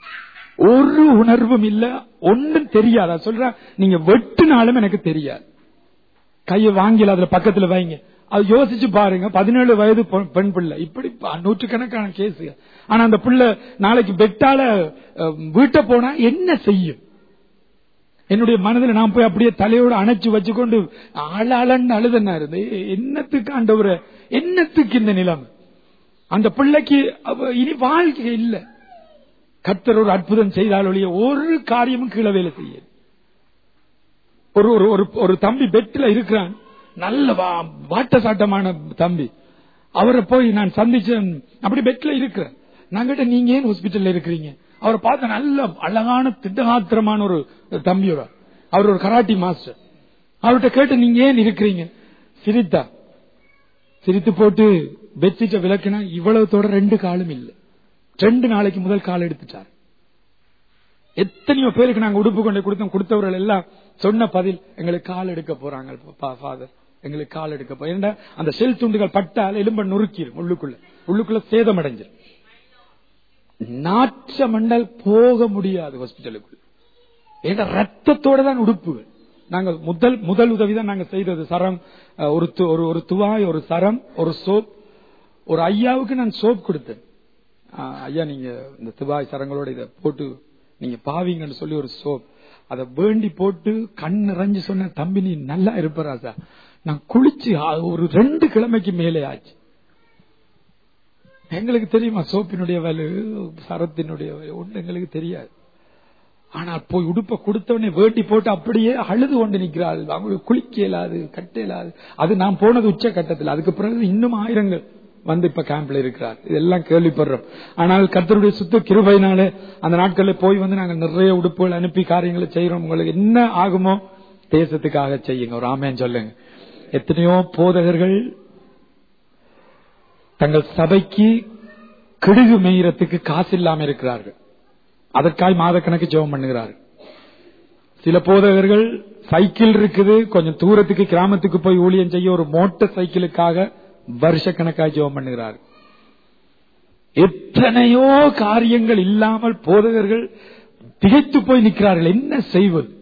ஒரு உணர்வும் இல்ல ஒன்னும் தெரியாது அது சொல்ற நீங்க வெட்டுனாலும் எனக்கு தெரியாது கையை வாங்கல அதுல பக்கத்துல வைங்க அது யோசிச்சு பாருங்க பதினேழு வயது பொ- பெண் பிள்ளை இப்படி ப- நூற்றுக்கணக்கான கேஸ் ஆனா அந்த பிள்ளை நாளைக்கு பெட்டால அஹ், வீட்டை போனா என்ன செய்யும் என்னுடைய மனதில் நான் போய் அப்படியே தலையோட அணைச்சு வச்சுக்கொண்டு ஆளாளன்னு அழுதனா இருந்து என்னத்துக்கு ஆண்டவர என்னத்துக்கு இந்த நிலைமை அந்த பிள்ளைக்கு அவ இனி வாழ்க்கை இல்ல கர்த்தர் ஒரு அற்புதம் செய்தால் ஒழிய ஒரு காரியமும் கீழே வேலை செய்ய ஒரு ஒரு ஒரு- ஒரு தம்பி பெட்ல இருக்கிறான் நல்ல வா- வாட்ட சாட்டமான தம்பி அவரை போய் நான் சந்திச்சேன் அப்படி பெட்ல இருக்கிறேன் நான் கேட்ட நீங்க ஏன் ஹாஸ்பிட்டல்ல இருக்கிறீங்க அவரை பார்த்த நல்ல அழகான திட்டகாத்திரமான ஒரு தம்பி அவர். அவர் ஒரு கராட்டி மாஸ்டர் அவர்கிட்ட கேட்டு நீங்க ஏன் இருக்கிறீங்க சிரித்தா சிரித்து போட்டு பெட்ஷீட்டை விளக்குனா இவ்வளவு தொட ரெண்டு காலும் இல்லை ரெண்டு நாளைக்கு முதல் கால் எடுத்துட்டார் எத்தனையோ பேருக்கு நாங்க உடுப்பு கொண்டு கொடுத்தோம் கொடுத்தவர்கள் எல்லாம் சொன்ன பதில் எங்களுக்கு கால் எடுக்க போறாங்க ஃபாதர் எங்களுக்கு கால் எடுக்க போ ஏன்டா அந்த செல் துண்டுகள் பட்டால் எலும்ப நொறுக்கிடும் உள்ளுக்குள்ள உள்ளுக்குள்ள சேதம் அடைஞ்சிரும் நாற்ற மண்டல் போக முடியாது ஹாஸ்பிட்டலுக்குள்ள ஏன்னா ரத்தத்தோட தான் உடுப்புகள் நாங்க முதல் முதல் உதவி தான் நாங்க செய்தது சரம் அஹ், ஒரு து- ஒரு ஒரு துவாய் ஒரு சரம் ஒரு சோப் ஒரு ஐயாவுக்கு நான் சோப் கொடுத்தேன் ஆஹ், ஐயா நீங்க இந்த துவாய் சரங்களோட இதை போட்டு நீங்க பாவீங்கன்னு சொல்லி ஒரு சோப் அதை வேண்டி போட்டு கண் நிறைஞ்சு சொன்ன தம்பி நீ நல்லா இருப்பராசா நான் குளிச்சு ஆ, ஒரு ரெண்டு கிழமைக்கு மேலே ஆச்சு எங்களுக்கு தெரியுமா சோப்பினுடைய வலு சரத்தினுடைய வலு ஒண்ணு எங்களுக்கு தெரியாது ஆனால் போய் உடுப்ப கொடுத்தவனே வேட்டி போட்டு அப்படியே அழுது கொண்டு நிற்கிறாள் அவங்களுக்கு குளிக்க இயலாது கட்ட இயலாது அது நான் போனது உச்ச கட்டத்தில் அதுக்கு பிறகு இன்னும் ஆயிரங்கள் வந்து இப்ப கேம்ப்ல இருக்கிறார் இதெல்லாம் கேள்விப்படுறோம் ஆனால் கர்த்தருடைய சுத்த கிருபையினாலே அந்த நாட்கள்ல போய் வந்து நாங்கள் நிறைய உடுப்புகள் அனுப்பி காரியங்களை செய்யறோம் உங்களுக்கு என்ன ஆகுமோ தேசத்துக்காக செய்யுங்க ஒரு ஆமேன்னு சொல்லுங்க எத்தனையோ போதகர்கள் தங்கள் சபைக்கு கிடுகு மேய்கிறதுக்கு காசு இல்லாம இருக்கிறார்கள் அதற்காய் மாதக்கணக்கு ஜெபம் பண்ணுகிறார்கள் சில போதகர்கள் சைக்கிள் இருக்குது கொஞ்சம் தூரத்துக்கு கிராமத்துக்கு போய் ஊழியம் செய்ய ஒரு மோட்டார் சைக்கிளுக்காக வருஷக்கணக்காய் ஜெபம் பண்ணுகிறார் எத்தனையோ காரியங்கள் இல்லாமல் போதகர்கள் திகைத்து போய் நிற்கிறார்கள் என்ன செய்வது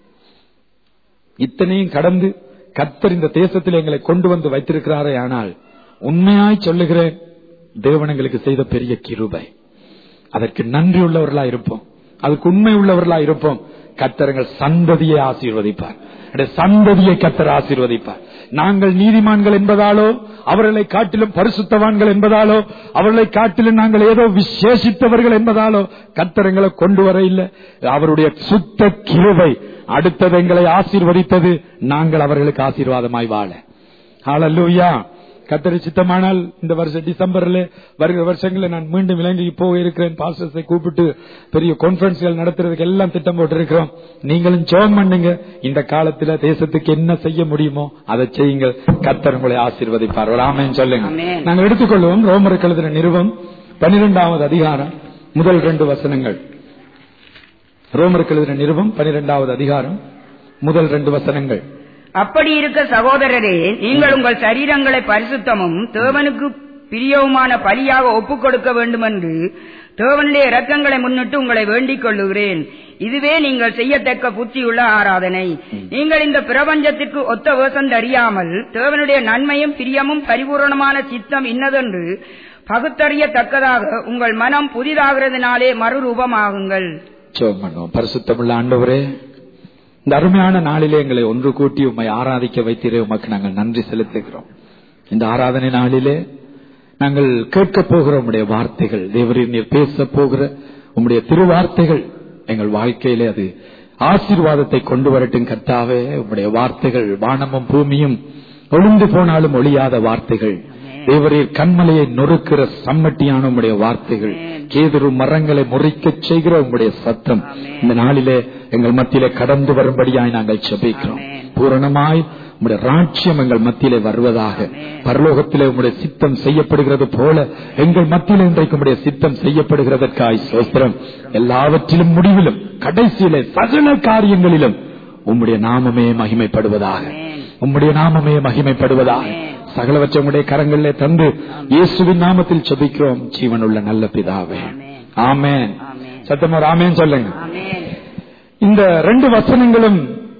இத்தனையும் கடந்து கத்தர் இந்த தேசத்தில் எங்களை கொண்டு வந்து வைத்திருக்கிறாரே ஆனால் உண்மையாய் சொல்லுகிறேன் தேவன் எங்களுக்கு செய்த பெரிய கிருபை அதற்கு நன்றி உள்ளவர்களா இருப்போம் அதுக்கு உண்மை உள்ளவர்களா இருப்போம் கத்தரங்கள் சந்ததியை ஆசீர்வதிப்பார் என்னுடைய சந்ததியை கத்தர் ஆசீர்வதிப்பார் நாங்கள் நீதிமான்கள் என்பதாலோ அவர்களை காட்டிலும் பரிசுத்தவான்கள் என்பதாலோ அவர்களை காட்டிலும் நாங்கள் ஏதோ விசேஷித்தவர்கள் என்பதாலோ கத்தரங்களை கொண்டு வர இல்லை அவருடைய சுத்த கிருவை அடுத்தது எங்களை ஆசீர்வதித்தது நாங்கள் அவர்களுக்கு ஆசீர்வாதமாய் வாழ ஹalleluya கத்தரி சித்தமானால் இந்த வருஷம் டிசம்பர்ல வருகிற வருஷங்களில் நான் மீண்டும் இலங்கைக்கு போக இருக்கிறேன் பாஸ்டர்ஸை கூப்பிட்டு பெரிய கான்பரன்ஸ்கள் நடத்துறதுக்கு எல்லாம் திட்டம் போட்டு இருக்கிறோம் நீங்களும் ஜோம் பண்ணுங்க இந்த காலத்துல தேசத்துக்கு என்ன செய்ய முடியுமோ அதை செய்யுங்கள் கத்தர் உங்களை ஆசீர்வதிப்பார் ஒரு ஆமேன்னு சொல்லுங்க ஆமென். நாங்கள் எடுத்துக்கொள்வோம் ரோமருக்கு எழுதின நிறுவம் பனிரெண்டாவது அதிகாரம் முதல் ரெண்டு வசனங்கள் ரோமருக்கு எழுதின நிறுவம் பனிரெண்டாவது அதிகாரம் முதல் ரெண்டு வசனங்கள் அப்படி இருக்க சகோதரரே நீங்கள் உங்கள் சரீரங்களை பரிசுத்தமும் தேவனுக்கு பிரியவுமான பலியாக ஒப்புக் கொடுக்க வேண்டும் என்று தேவனுடைய இரக்கங்களை முன்னிட்டு உங்களை வேண்டிக் கொள்ளுகிறேன் இதுவே நீங்கள் செய்யத்தக்க புத்தியுள்ள ஆராதனை நீங்கள் இந்த பிரபஞ்சத்திற்கு ஒத்த வேசம் அறியாமல் தேவனுடைய நன்மையும் பிரியமும் பரிபூரணமான சித்தம் இன்னதென்று பகுத்தறியத்தக்கதாக உங்கள் மனம் புதிதாகிறதுனாலே மறுரூபமாகுங்கள் ஜெபம் பண்ணுவோம் பரிசுத்தமுள்ள ஆண்டவரே இந்த அருமையான நாளிலே எங்களை ஒன்று கூட்டி உம்மை ஆராதிக்க வைத்தீரே உமக்கு நாங்கள் நன்றி செலுத்துகிறோம் இந்த ஆராதனை நாளிலே நாங்கள் கேட்க போகிற உம்முடைய வார்த்தைகள் தேவரின் நீர் பேச போகிற உம்முடைய திருவார்த்தைகள் எங்கள் வாழ்க்கையிலே அது ஆசீர்வாதத்தை கொண்டு வரட்டும் கர்த்தாவே உம்முடைய வார்த்தைகள் வானமும் பூமியும் ஒளிந்து போனாலும் ஒளியாத வார்த்தைகள் தேவரீர் கண்மலையை நொறுக்கிற சம்மட்டியான உம்முடைய வார்த்தைகள் கேதுரு மரங்களை முறிக்கச் செய்கிற உம்முடைய சத்தம் இந்த நாளிலே எங்கள் மத்தியிலே கடந்து வரும்படியாய் நாங்கள் செபிக்கிறோம் பூரணமாய் உம்முடைய ராட்சியம் எங்கள் மத்தியிலே வருவதாக பரலோகத்திலே உம்முடைய சித்தம் செய்யப்படுகிறது போல எங்கள் மத்தியிலே இன்றைக்கு உம்முடைய சித்தம் செய்யப்படுகிறதற்காய் சோஸ்திரம் எல்லாவற்றிலும் முடிவிலும் கடைசியிலே சகல காரியங்களிலும் உம்முடைய நாமமே மகிமைப்படுவதாக உம்முடைய நாமமே மகிமைப்படுவதாக சகலவற்றை உம்முடைய கரங்களிலே தந்து இயேசுவின் நாமத்தில் செபிக்கிறோம் ஜீவனுள்ள நல்ல பிதாவே ஆமென் சத்தமா ஒரு ஆமென் சொல்லுங்க ஆமென் இந்த ரெண்டு வசனங்களும்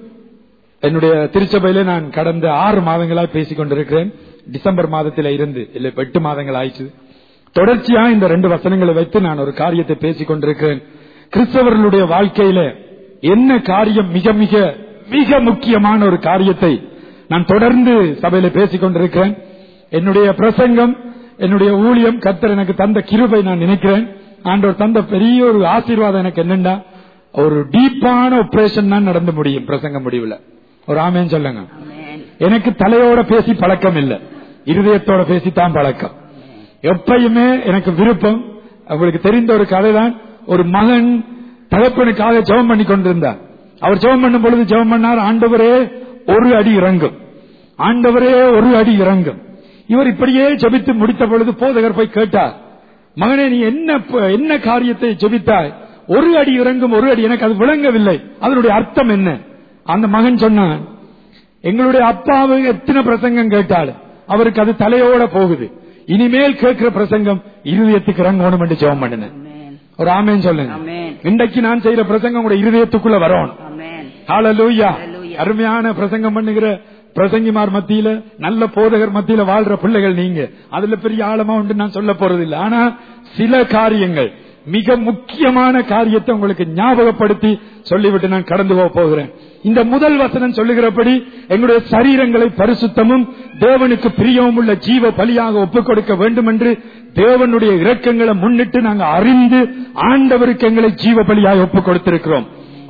என்னுடைய திருச்சபையில நான் கடந்த ஆறு மாதங்களாய் பேசிக் கொண்டிருக்கிறேன் டிசம்பர் மாதத்தில இருந்து இல்ல இப்ப எட்டு மாதங்கள் ஆயிடுச்சு தொடர்ச்சியா இந்த ரெண்டு வசனங்களை வைத்து நான் ஒரு காரியத்தை பேசிக் கொண்டிருக்கிறேன் கிறிஸ்தவர்களுடைய வாழ்க்கையில என்ன காரியம் மிக மிக மிக முக்கியமான ஒரு காரியத்தை நான் தொடர்ந்து சபையில பேசிக் கொண்டிருக்கிறேன் என்னுடைய பிரசங்கம் என்னுடைய ஊழியம் கர்த்தர் எனக்கு தந்த கிருபை நான் நினைக்கிறேன் ஆண்டவர் தந்த பெரிய ஒரு ஆசீர்வாதம் எனக்கு என்னன்னா ஒரு டீப்பான ஆபரேஷன் தான் நடந்து முடியும் பிரசங்க முடிவுல ஒரு ஆமேன்னு சொல்லுங்க ஆமென் எனக்கு தலையோட பேசி பழக்கம் இல்ல இருதயத்தோட பேசித்தான் பழக்கம் எப்பயுமே எனக்கு விருப்பம் உங்களுக்கு தெரிந்த ஒரு கதை தான் ஒரு மகன் தகப்பனுக்காக ஜெபம் பண்ணி கொண்டிருந்தார் அவர் ஜெபம் பண்ணும் பொழுது ஜெபம் பண்ணார் ஆண்டவரே ஒரு அடி இறங்கும் ஆண்டவரே ஒரு அடி இறங்கும் இவர் இப்படியே ஜெபித்து முடித்த பொழுது போதகர் போய் கேட்டார் மகனே நீ என்ன ப- என்ன காரியத்தை ஜெபித்தாய் ஒரு அடி இறங்கும் ஒரு அடி எனக்கு அது விளங்கவில்லை அதனுடைய அர்த்தம் என்ன அந்த மகன் சொன்னான் எங்களுடைய அப்பாவு எத்தனை பிரசங்கம் கேட்டாலும் அவருக்கு அது தலையோட போகுது இனிமேல் கேட்கிற பிரசங்கம் இருதயத்துக்கு இறங்கணும் என்று ஜெபம் பண்ணினேன் ஆமென் ஒரு ஆமேன் சொல்லுங்க ஆமென் இன்றைக்கு நான் செய்யற பிரசங்கம் உங்களுடைய இருதயத்துக்குள்ள வரணும் ஆமென் ஹalleluya Hallelujah. அருமையான பிரசங்கம் பண்ணுகிற பிரசங்கிமார் மத்தியில நல்ல போதகர் மத்தியில வாழ்ற பிள்ளைகள் நீங்க அதுல பெரிய ஆழமா உண்டு நான் சொல்ல போறது இல்ல ஆனா சில காரியங்கள் மிக முக்கியமான காரியத்தை உங்களுக்கு ஞாபகப்படுத்தி சொல்லிவிட்டு நான் கடந்து போக போகிறேன் இந்த முதல் வசனம் சொல்லுகிறபடி எங்களுடைய சரீரங்களை பரிசுத்தமும் தேவனுக்கு பிரியமும் உள்ள ஜீவ பலியாக ஒப்புக் கொடுக்க வேண்டும் என்று தேவனுடைய இரக்கங்களை முன்னிட்டு நாங்கள் அறிந்து ஆண்டவருக்கு எங்களை ஜீவ பலியாக ஒப்புக் கொடுத்திருக்கிறோம்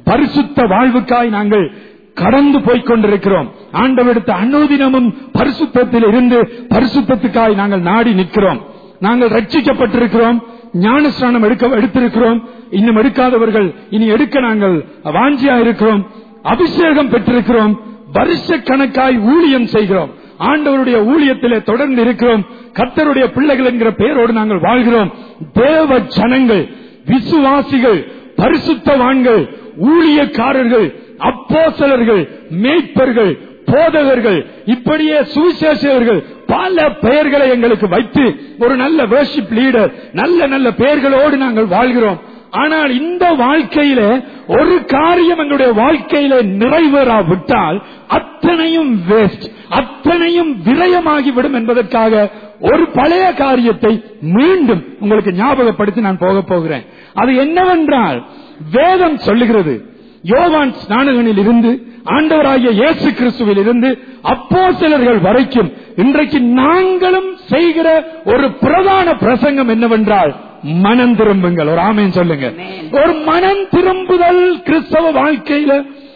பரிசுத்த வாழ்வுக்காய் நாங்கள் கடந்து போய்க் கொண்டிருக்கிறோம் ஆண்டவெடுத்த அனுதினமும் பரிசுத்தத்தில் இருந்து பரிசுத்தத்துக்காய் நாங்கள் நாடி நிற்கிறோம் நாங்கள் ரட்சிக்கப்பட்டிருக்கிறோம் ஞானஸ்நானம் எடுக்க எடுத்திருக்கிறோம் இன்னும் எடுக்காதவர்கள் இனி எடுக்க நாங்கள் வாஞ்சியா இருக்கிறோம் அபிஷேகம் பெற்றிருக்கிறோம் வருஷ கணக்காய் ஊழியம் செய்கிறோம் ஆண்டவருடைய ஊழியத்திலே தொடர்ந்து இருக்கிறோம் கர்த்தருடைய பிள்ளைகள் என்கிற பெயரோடு நாங்கள் வாழ்கிறோம் தேவ ஜனங்கள் விசுவாசிகள் பரிசுத்தவான்கள் ஊழியக்காரர்கள் அப்போசலர்கள் மேய்ப்பர்கள் போதகர்கள் இப்படியே சுவிசேஷகர்கள் பல பெயர்களை எங்களுக்கு வைத்து ஒரு நல்ல வேர்ஷிப் லீடர் நல்ல நல்ல பெயர்களோடு நாங்கள் வாழ்கிறோம் ஆனால் இந்த வாழ்க்கையில ஒரு காரியம் எங்களுடைய வாழ்க்கையில நிறைவேறாவிட்டால் அத்தனையும் வேஸ்ட் அத்தனையும் விரயமாகிவிடும் என்பதற்காக ஒரு பழைய காரியத்தை மீண்டும் உங்களுக்கு ஞாபகப்படுத்தி நான் போக போகிறேன் அது என்னவென்றால் வேதம் சொல்லுகிறது யோவான் ஸ்நானகனில் இருந்து ஆண்டவராகிய இயேசு கிறிஸ்துவில் இருந்து அப்போ வரைக்கும் இன்றைக்கு நாங்களும் செய்கிற ஒரு பிரதான பிரசங்கம் என்னவென்றால் மனம் திரும்புங்கள் ஒரு ஆமேன் சொல்லுங்க ஒரு மனம் திரும்புதல் கிறிஸ்தவ வாழ்க்கையில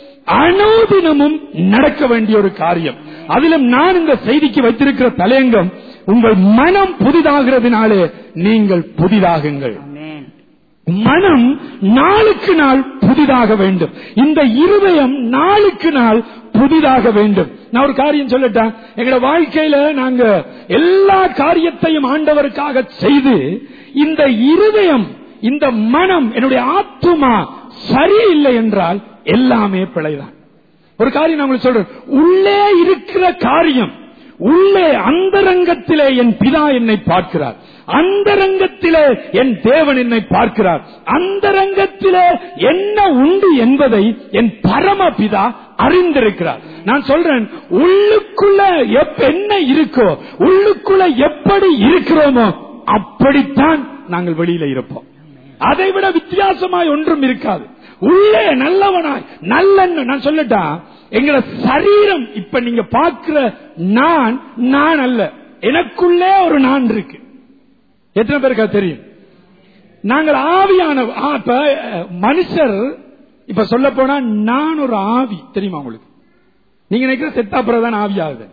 அனுதினமும் நடக்க வேண்டிய ஒரு காரியம் அதிலும் நான் இந்த செய்திக்கு வைத்திருக்கிற தலையங்கம் உங்கள் மனம் புதிதாகிறதுனாலே நீங்கள் புதிதாகுங்கள் ஆமென். மனம் நாளுக்கு நாள் புதிதாக வேண்டும் இந்த இருதயம் நாளுக்கு நாள் புதிதாக வேண்டும் நான் ஒரு காரியம் சொல்லட்டேன் எங்களோட வாழ்க்கையில நாங்க எல்லா காரியத்தையும் ஆண்டவருக்காக செய்து இந்த இருதயம் இந்த மனம் என்னுடைய ஆத்துமா சரியில்லை என்றால் எல்லாமே பிழைதான் ஒரு காரியம் நான் உங்களுக்கு சொல்றேன் உள்ளே இருக்கிற காரியம் உள்ளே அந்தரங்கத்திலே என் பிதா என்னை பார்க்கிறார் அந்தரங்கத்திலே என் தேவன் என்னை பார்க்கிறார் அந்தரங்கத்திலே என்ன உண்டு என்பதை என் பரம பிதா அறிந்திருக்கிறார் நான் சொல்றேன் உள்ளுக்குள்ள எப்ப என்ன இருக்கோ உள்ளுக்குள்ள எப்படி இருக்கிறோமோ அப்படித்தான் நாங்கள் வெளியில இருப்போம் அதை விட வித்தியாசமாய் ஒன்றும் இருக்காது உள்ளே நல்லவனாய் நல்ல நான் சொல்லட்டா எங்கள சரீரம் இப்ப நீங்க பார்க்கிற நான் நான் அல்ல எனக்குள்ளே ஒரு நான் இருக்கு எத்தனை பேருக்கா தெரியும் நாங்கள் ஆவியான ஆ, இப்ப அஹ், மனுஷர் இப்ப சொல்ல போனா நான் ஒரு ஆவி தெரியுமா உங்களுக்கு நீங்க நினைக்கிற செத்தாப்புறம் தான் ஆவி ஆகுது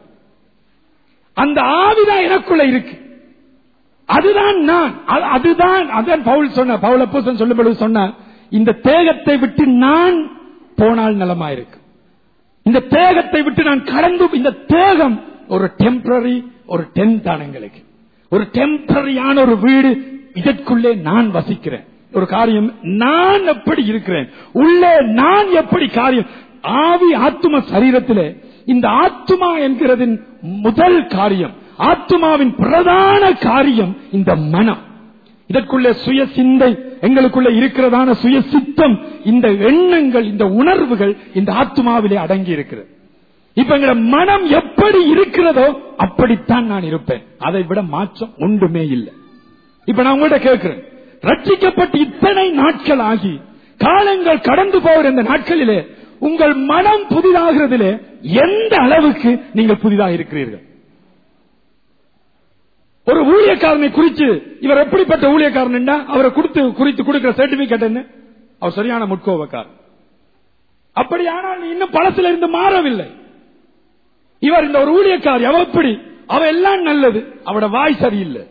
அந்த ஆவிதான் எனக்குள்ள இருக்கு அதுதான் நான் அது- அதுதான் அதான் பவுல் சொன்ன பவுல் அப்போஸ்தலன் சொல்லும் பொழுது சொன்ன இந்த தேகத்தை விட்டு நான் போனால் நலமாயிருக்கு இந்த தேகத்தை விட்டு நான் கடந்து இந்த தேகம் ஒரு டெம்பரரி ஒரு டென்த் தான் எங்களுக்கு ஒரு டெம்பரரியான ஒரு வீடு இதற்குள்ளே நான் வசிக்கிறேன் ஒரு காரியம் நான் எப்படி இருக்கிறேன் உள்ளே நான் எப்படி காரியம் ஆவி ஆத்தும சரீரத்திலே இந்த ஆத்துமா என்கிறதின் முதல் காரியம் ஆத்துமாவின் பிரதான காரியம் இந்த மனம் இதற்குள்ளே சுய சிந்தை எங்களுக்குள்ள இருக்கிறதான சுய சித்தம் இந்த எண்ணங்கள் இந்த உணர்வுகள் இந்த ஆத்மாவிலே அடங்கி இருக்கிறது இப்ப எங்க மனம் எப்படி இருக்கிறதோ அப்படித்தான் நான் இருப்பேன் அதை விட மாற்றம் ஒன்றுமே இல்லை இப்ப நான் உங்கள்ட்ட கேட்கிறேன் ரட்சிக்கப்பட்டு இத்தனை நாட்கள் ஆகி காலங்கள் கடந்து போகிற இந்த நாட்களிலே உங்கள் மனம் புதிதாகிறதிலே எந்த அளவுக்கு நீங்கள் புதிதாக இருக்கிறீர்கள் ஒரு ஊழியக்காரனை குறித்து இவர் எப்படிப்பட்ட ஊழியக்காரன் அவரை கொடுத்து குறித்து கொடுக்கிற சர்டிபிகேட் என்ன அவர் சரியான முட்கோவக்காரன் அப்படியானால் நீ இன்னும் பழசுல இருந்து மாறவில்லை இவர் இந்த ஒரு ஊழியக்காரி அவ எப்படி அவ எல்லாம் நல்லது அவட வாய் சரியில்லை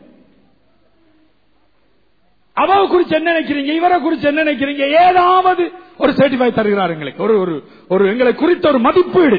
அவ குறிச்சு என்ன நினைக்கிறீங்க இவரை குறிச்சு என்ன நினைக்கிறீங்க ஏதாவது ஒரு சர்டிஃபை தருகிறார் எங்களுக்கு ஒரு ஒரு ஒரு எங்களை குறித்த ஒரு மதிப்பீடு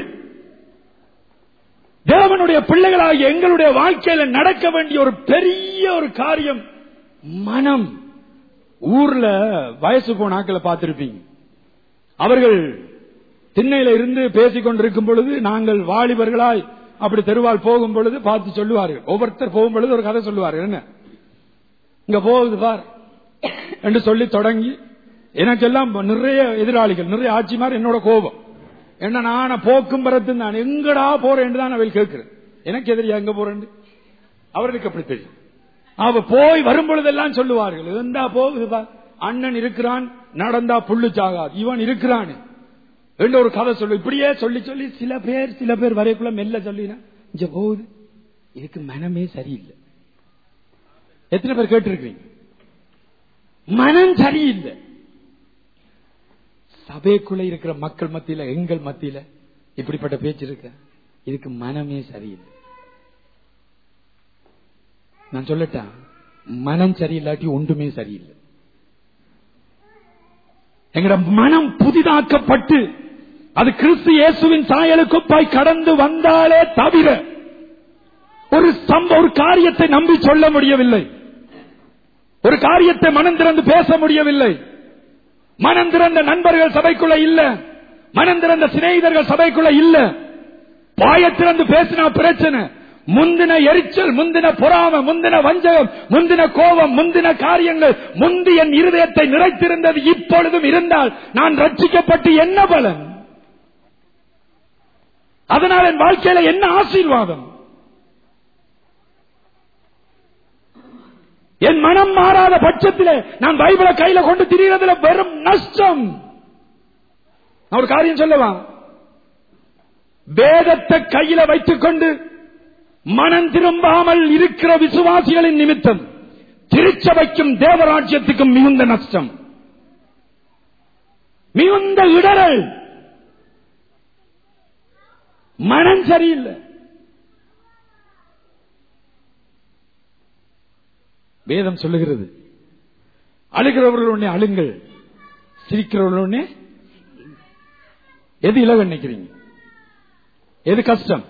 தேவனுடைய பிள்ளைகளாகிய எங்களுடைய வாழ்க்கையில நடக்க வேண்டிய ஒரு பெரிய ஒரு காரியம் மனம் ஊர்ல வயசு போன ஆட்களை பார்த்திருப்பீங்க அவர்கள் திண்ணையில இருந்து பேசிக் கொண்டிருக்கும் பொழுது நாங்கள் வாலிபர்களாய் அப்படி தெருவால் போகும் பொழுது பார்த்து சொல்லுவார்கள் ஒவ்வொருத்தர் போகும் பொழுது ஒரு கதை சொல்லுவார்கள் என்ன இங்க போகுது பார் என்று சொல்லி தொடங்கி எனக்கெல்லாம் நிறைய எதிராளிகள் நிறைய ஆட்சிமார் என்னோட கோபம் என்ன நான போக்கும் பரத்து நான் எங்கடா போறேன் தான் அவள் கேட்கிறேன் எனக்கு எதிரியா எங்க போறேன் அவர்களுக்கு அப்படி தெரியும் அவ போய் வரும் பொழுதெல்லாம் சொல்லுவார்கள் இருந்தா போகுது பார் அண்ணன் இருக்கிறான் நடந்தா புல்லு சாகாது இவன் இருக்கிறான் என்று ஒரு கதை சொல்லு இப்படியே சொல்லி சொல்லி சில பேர் சில பேர் வரைக்குள்ள மெல்ல சொல்லினா இங்க போகுது இதுக்கு மனமே சரியில்லை எத்தனை பேர் கேட்டிருக்கீங்க மனம் சரியில்லை சபைக்குள்ள இருக்கிற மக்கள் மத்தியில எங்கள் மத்தியில இப்படிப்பட்ட பேச்சு இருக்க இதுக்கு மனமே சரியில்லை நான் சொல்லட்டா மனம் சரியில்லாட்டி ஒன்றுமே சரியில்லை எங்கட மனம் புதிதாக்கப்பட்டு அது கிறிஸ்து இயேசுவின் சாயலுக்குப்பாய் கடந்து வந்தாலே தவிர ஒரு சம்ப ஒரு காரியத்தை நம்பி சொல்ல முடியவில்லை ஒரு காரியத்தை மனம் திறந்து பேச முடியவில்லை மனம் திறந்த நண்பர்கள் சபைக்குள்ள இல்ல மனம் திறந்த சிநேகிதர்கள் சபைக்குள்ள இல்ல வாய திறந்து பேசினா பிரச்சனை முந்தின எரிச்சல் முந்தின பொறாம முந்தின வஞ்சகம் முந்தின கோபம் முந்தின காரியங்கள் முந்தி என் இருதயத்தை நிறைத்திருந்தது இப்பொழுதும் இருந்தால் நான் ரட்சிக்கப்பட்டு என்ன பலன் அதனால் என் வாழ்க்கையில என்ன ஆசீர்வாதம் என் மனம் மாறாத பட்சத்திலே நான் பைபிளை கையில கொண்டு திரியறதுல வெறும் நஷ்டம் நான் ஒரு காரியம் சொல்லவா வேதத்தை கையில வைத்துக் கொண்டு மனம் திரும்பாமல் இருக்கிற விசுவாசிகளின் நிமித்தம் திருச்சபைக்கும் தேவராஜ்யத்துக்கும் மிகுந்த நஷ்டம் மிகுந்த இடரல் மனம் சரியில்லை வேதம் சொல்லுகிறது அழுகிறவர்கள் உடனே அழுங்கள் சிரிக்கிறவர்கள் உடனே எது இலவ நினைக்கிறீங்க எது கஷ்டம்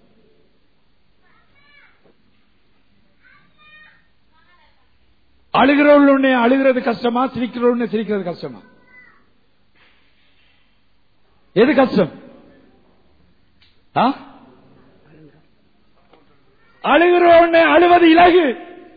அழுகிறவர்கள் உடனே அழுகிறது கஷ்டமா சிரிக்கிறவர்கள் உடனே சிரிக்கிறது கஷ்டமா எது கஷ்டம் ஆ? அழுகிறவனே அழுவது இலகு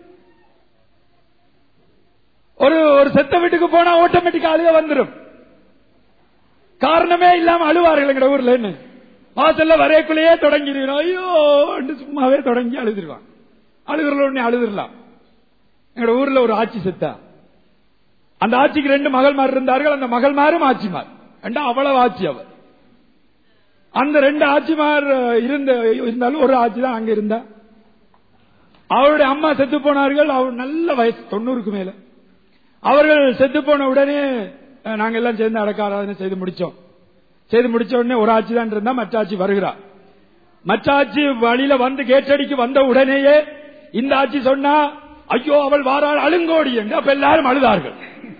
ஒரு ஒரு செத்த வீட்டுக்கு போனா ஆட்டோமேட்டிக்கா அழுக வந்துடும் காரணமே இல்லாம அழுவார்கள் எங்க ஊர்ல என்ன வாசல்ல வரையக்குள்ளேயே தொடங்கிடுவோம் ஐயோ என்று சும்மாவே தொடங்கி அழுதுருவான் அழுகிறவனே அழுதுடலாம் எங்க ஊர்ல ஒரு ஆட்சி செத்தா அந்த ஆட்சிக்கு ரெண்டு மகள்மார் இருந்தார்கள் அந்த மகள்மாரும் ஆட்சிமார் ரெண்டா அவ்வளவு ஆட்சி அவர் அந்த ரெண்டு ஆட்சிமார் இருந்த இருந்தாலும் ஒரு ஆட்சி தான் அங்க இருந்தா அவருடைய அம்மா செத்து போனார்கள் அவர் நல்ல வயசு தொண்ணூறுக்கு மேல அவர்கள் செத்து போன உடனே அஹ், நாங்க எல்லாம் சேர்ந்து அடக்க ஆராதனை செய்து முடிச்சோம் செய்து முடிச்ச உடனே ஒரு ஆட்சி தான் இருந்தா மற்ற ஆட்சி வருகிறா மற்ற ஆட்சி வழியில வந்து கேட்டடிக்கு வந்த உடனேயே இந்த ஆட்சி சொன்னா ஐயோ அவள் வாராள் அழுங்கோடி என்று அப்ப எல்லாரும் அழுதார்கள்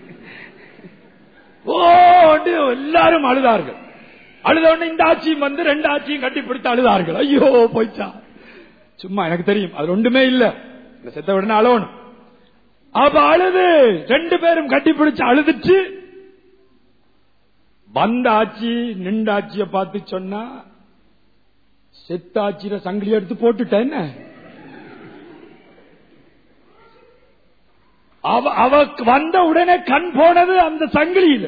ஓ என்று எல்லாரும் அழுதார்கள் அழுத உடனே இந்த ஆட்சியும் வந்து ரெண்டு ஆட்சியும் கட்டி பிடித்து அழுதார்கள் ஐயோ போய்ச்சா சும்மா எனக்கு தெரியும் அது ஒன்றுமே இல்ல இந்த செத்த உடனே அழணும் அப்ப அழுது ரெண்டு பேரும் கட்டி பிடிச்சு அழுதுச்சு வந்த ஆட்சி நின்ற ஆட்சிய பார்த்து சொன்னா செத்த ஆட்சியில சங்கிலி எடுத்து போட்டுட்டேன் என்ன அவ அவ வந்த உடனே கண் போனது அந்த சங்கிலியில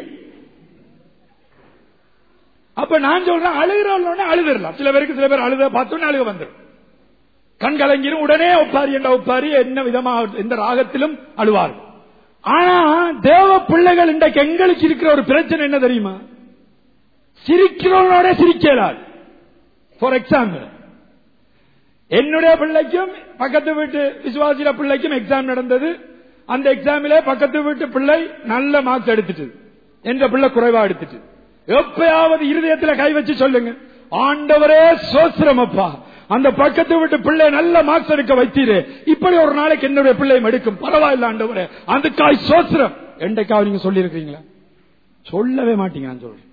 அப்ப நான் சொல்றேன் அழுகிறவங்க அழுதுடலாம் சில பேருக்கு சில பேர் அழுத பார்த்தோன்னே அழுக வந்துடும் கண் கலங்கிரும் உடனே ஒப்பாரி என்ற ஒப்பாரி என்ன விதமாக எந்த ராகத்திலும் அழுவார்கள் ஆனா தேவ பிள்ளைகள் இன்றைக்கு எங்களுக்கு இருக்கிற ஒரு பிரச்சனை என்ன தெரியுமா சிரிக்கிறவனோட சிரிக்கலாது ஃபார் எக்ஸாம்பிள் என்னுடைய பிள்ளைக்கும் பக்கத்து வீட்டு விசுவாசில பிள்ளைக்கும் எக்ஸாம் நடந்தது அந்த எக்ஸாமிலே பக்கத்து வீட்டு பிள்ளை நல்ல மார்க்ஸ் எடுத்துட்டு என்ற பிள்ளை குறைவா எடுத்துட்டு எப்பயாவது இருதயத்துல கை வச்சு சொல்லுங்க ஆண்டவரே சோசிரமப்பா அந்த பக்கத்து வீட்டு பிள்ளை நல்ல மார்க்ஸ் எடுக்க வைத்தீரு இப்படி ஒரு நாளைக்கு என்னுடைய பிள்ளையும் எடுக்கும் பரவாயில்ல ஆண்டவரே அதுக்காய் சோசிரம் என்றைக்காவது நீங்க சொல்லி இருக்கீங்களா சொல்லவே மாட்டீங்க நான் சொல்றேன்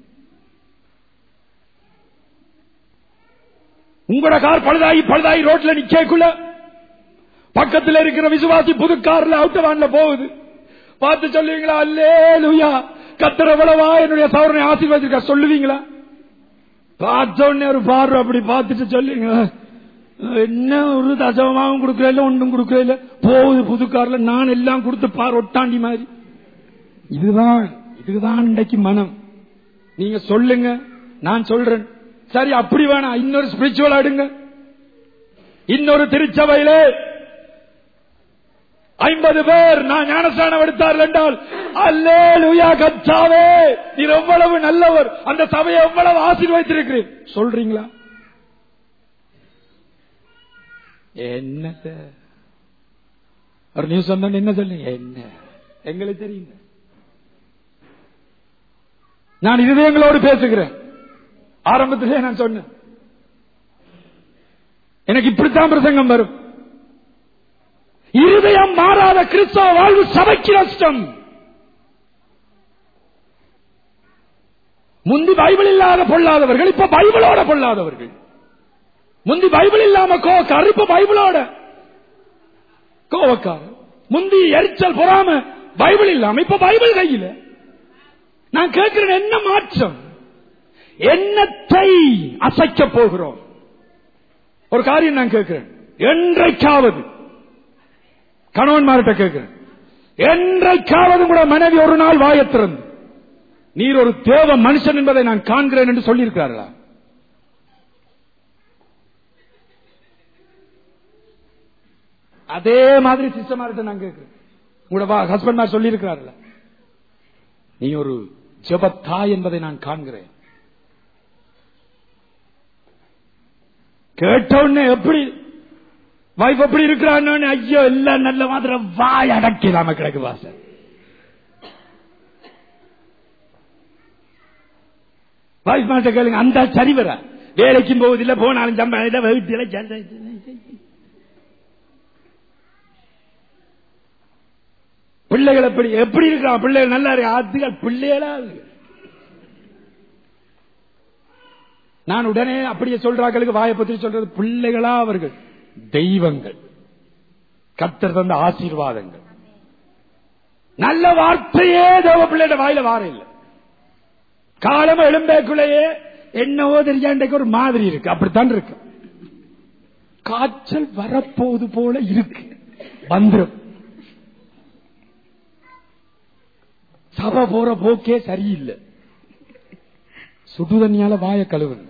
உங்களோட கார் பழுதாகி பழுதாகி ரோட்ல நிக்கக்குள்ள பக்கத்துல இருக்கிற விசுவாசி புது கார்ல அவுட்ட வான்ல போகுது பார்த்து சொல்லுவீங்களா அல்லே லுயா கத்திர எவ்வளவா என்னுடைய சௌரனை ஆசீர்வதிருக்கா சொல்லுவீங்களா பார்த்த உடனே ஒரு பார்வை அப்படி பார்த்துட்டு சொல்லுங்க என்ன ஒரு தசவமாவும் கொடுக்கல ஒன்றும் கொடுக்கல போகுது புது கார்ல நான் எல்லாம் கொடுத்து பார் ஒட்டாண்டி மாதிரி இதுதான் இதுதான் இன்றைக்கு மனம் நீங்க சொல்லுங்க நான் சொல்றேன் சரி அப்படி வேணாம் இன்னொரு ஸ்பிரிச்சுவல் ஆடுங்க இன்னொரு திருச்சபையிலே ஐம்பது பேர் நான் ஞானஸ்தானம் எடுத்தார்கள் என்றால் அல்லே லுயா கச்சாவே நீர் எவ்வளவு நல்லவர் அந்த சபையை எவ்வளவு ஆசீர்வதித்திருக்கிறேன் சொல்றீங்களா என்னத்த ஒரு நியூஸ் வந்தோன்னு என்ன சொல்லுங்க என்ன எங்களுக்கு தெரியுங்க நான் இருதயங்களோடு பேசுகிறேன் ஆரம்பத்திலே நான் சொன்னேன் எனக்கு இப்படித்தான் பிரசங்கம் வரும் இருதயம் மாறாத கிறிஸ்தவ வாழ்வு சபைக்கு நஷ்டம் முந்தி பைபிள் இல்லாத பொல்லாதவர்கள் இப்ப பைபிளோட பொல்லாதவர்கள் முந்தி பைபிள் இல்லாம கோவக்காரர் இப்ப பைபிளோட கோவக்காரர் முந்தி எரிச்சல் பொறாம பைபிள் இல்லாம இப்ப பைபிள் கையில நான் கேட்கிறேன் என்ன மாற்றம் என்னத்தை அசைக்க போகிறோம் ஒரு காரியம் நான் கேட்கிறேன் என்றைக்காவது கணவன்மார்கிட்ட கேட்கிறேன் என்றைக்காவது கூட மனைவி ஒரு நாள் வாயத் திறந்து நீர் ஒரு தேவ மனுஷன் என்பதை நான் காண்கிறேன் என்று சொல்லியிருக்கிறார்களா அதே மாதிரி சிஸ்டமார்கிட்ட நான் கேட்கிறேன் உங்களோட ஹஸ்பண்ட் சொல்லி இருக்கிறார்கள் நீ ஒரு ஜெபத்தாய் என்பதை நான் காண்கிறேன் கேட்ட உடனே எப்படி வைஃப் எப்படி இருக்கிறான்னு ஐயோ எல்லாம் நல்ல மாதிரி வாய் அடக்கிடாம கிடக்கு வாசல் வைஃப் மாட்ட கேளுங்க அந்த சரி வர வேலைக்கும் போவதில்லை போனாலும் சம்பளம் வீட்டில சண்டை பிள்ளைகள் எப்படி எப்படி இருக்கான் பிள்ளைகள் நல்லா இருக்கு ஆத்துகள் பிள்ளைகளா இருக்கு நான் உடனே அப்படியே சொல்றாங்களுக்கு வாயை பத்தி சொல்றது பிள்ளைகளா அவர்கள் தெய்வங்கள் கத்தர் தந்த ஆசீர்வாதங்கள் நல்ல வார்த்தையே தேவ பிள்ளைட வாயில வார இல்லை காலம் எழும்பேக்குள்ளேயே என்னவோ தெரியாண்டைக்கு ஒரு மாதிரி இருக்கு அப்படித்தான் இருக்கு காய்ச்சல் வரப்போது போல இருக்கு வந்துடும் சபை போற போக்கே சரியில்லை சுடு தண்ணியால வாய கழுவுங்க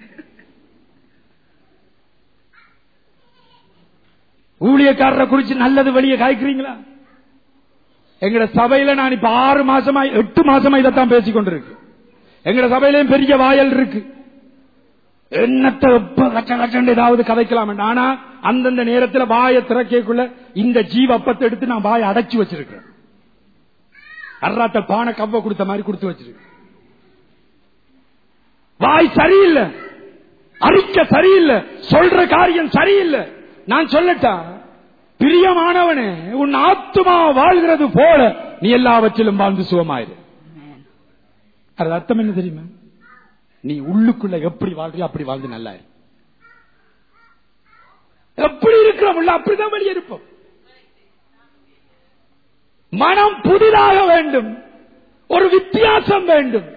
ஊழியக்காரரை குறிச்சு நல்லது வெளியே காய்க்கிறீங்களா எங்கட சபையில நான் இப்ப ஆறு மாசமா எட்டு மாசமா இதைத்தான் பேசிக் கொண்டிருக்கு எங்கட சபையிலையும் பெரிய வாயல் இருக்கு என்னத்தை எப்ப கச்ச கச்சண்டு ஏதாவது கதைக்கலாம் ஆனா அந்தந்த நேரத்தில் வாயை திறக்கக்குள்ள இந்த ஜீவப்பத்தை எடுத்து நான் வாயை அடைச்சு வச்சிருக்கிறேன் அர்ராத்த பானை கவ்வ கொடுத்த மாதிரி கொடுத்து வச்சிருக்கு வாய் சரியில்லை அறிக்க சரியில்லை சொல்ற காரியம் சரியில்லை நான் சொல்லட்டா பிரியமானவனே உன் ஆத்துமா வாழ்கிறது போல நீ எல்லாவற்றிலும் வாழ்ந்து சுகமாயிரு அது அர்த்தம் என்ன தெரியுமா நீ உள்ளுக்குள்ள எப்படி வாழ்றியோ அப்படி வாழ்ந்து நல்லா இரு எப்படி இருக்கிறோம் உள்ள அப்படிதான் வெளியே இருப்போம் மனம் புதிதாக வேண்டும் ஒரு வித்தியாசம் வேண்டும்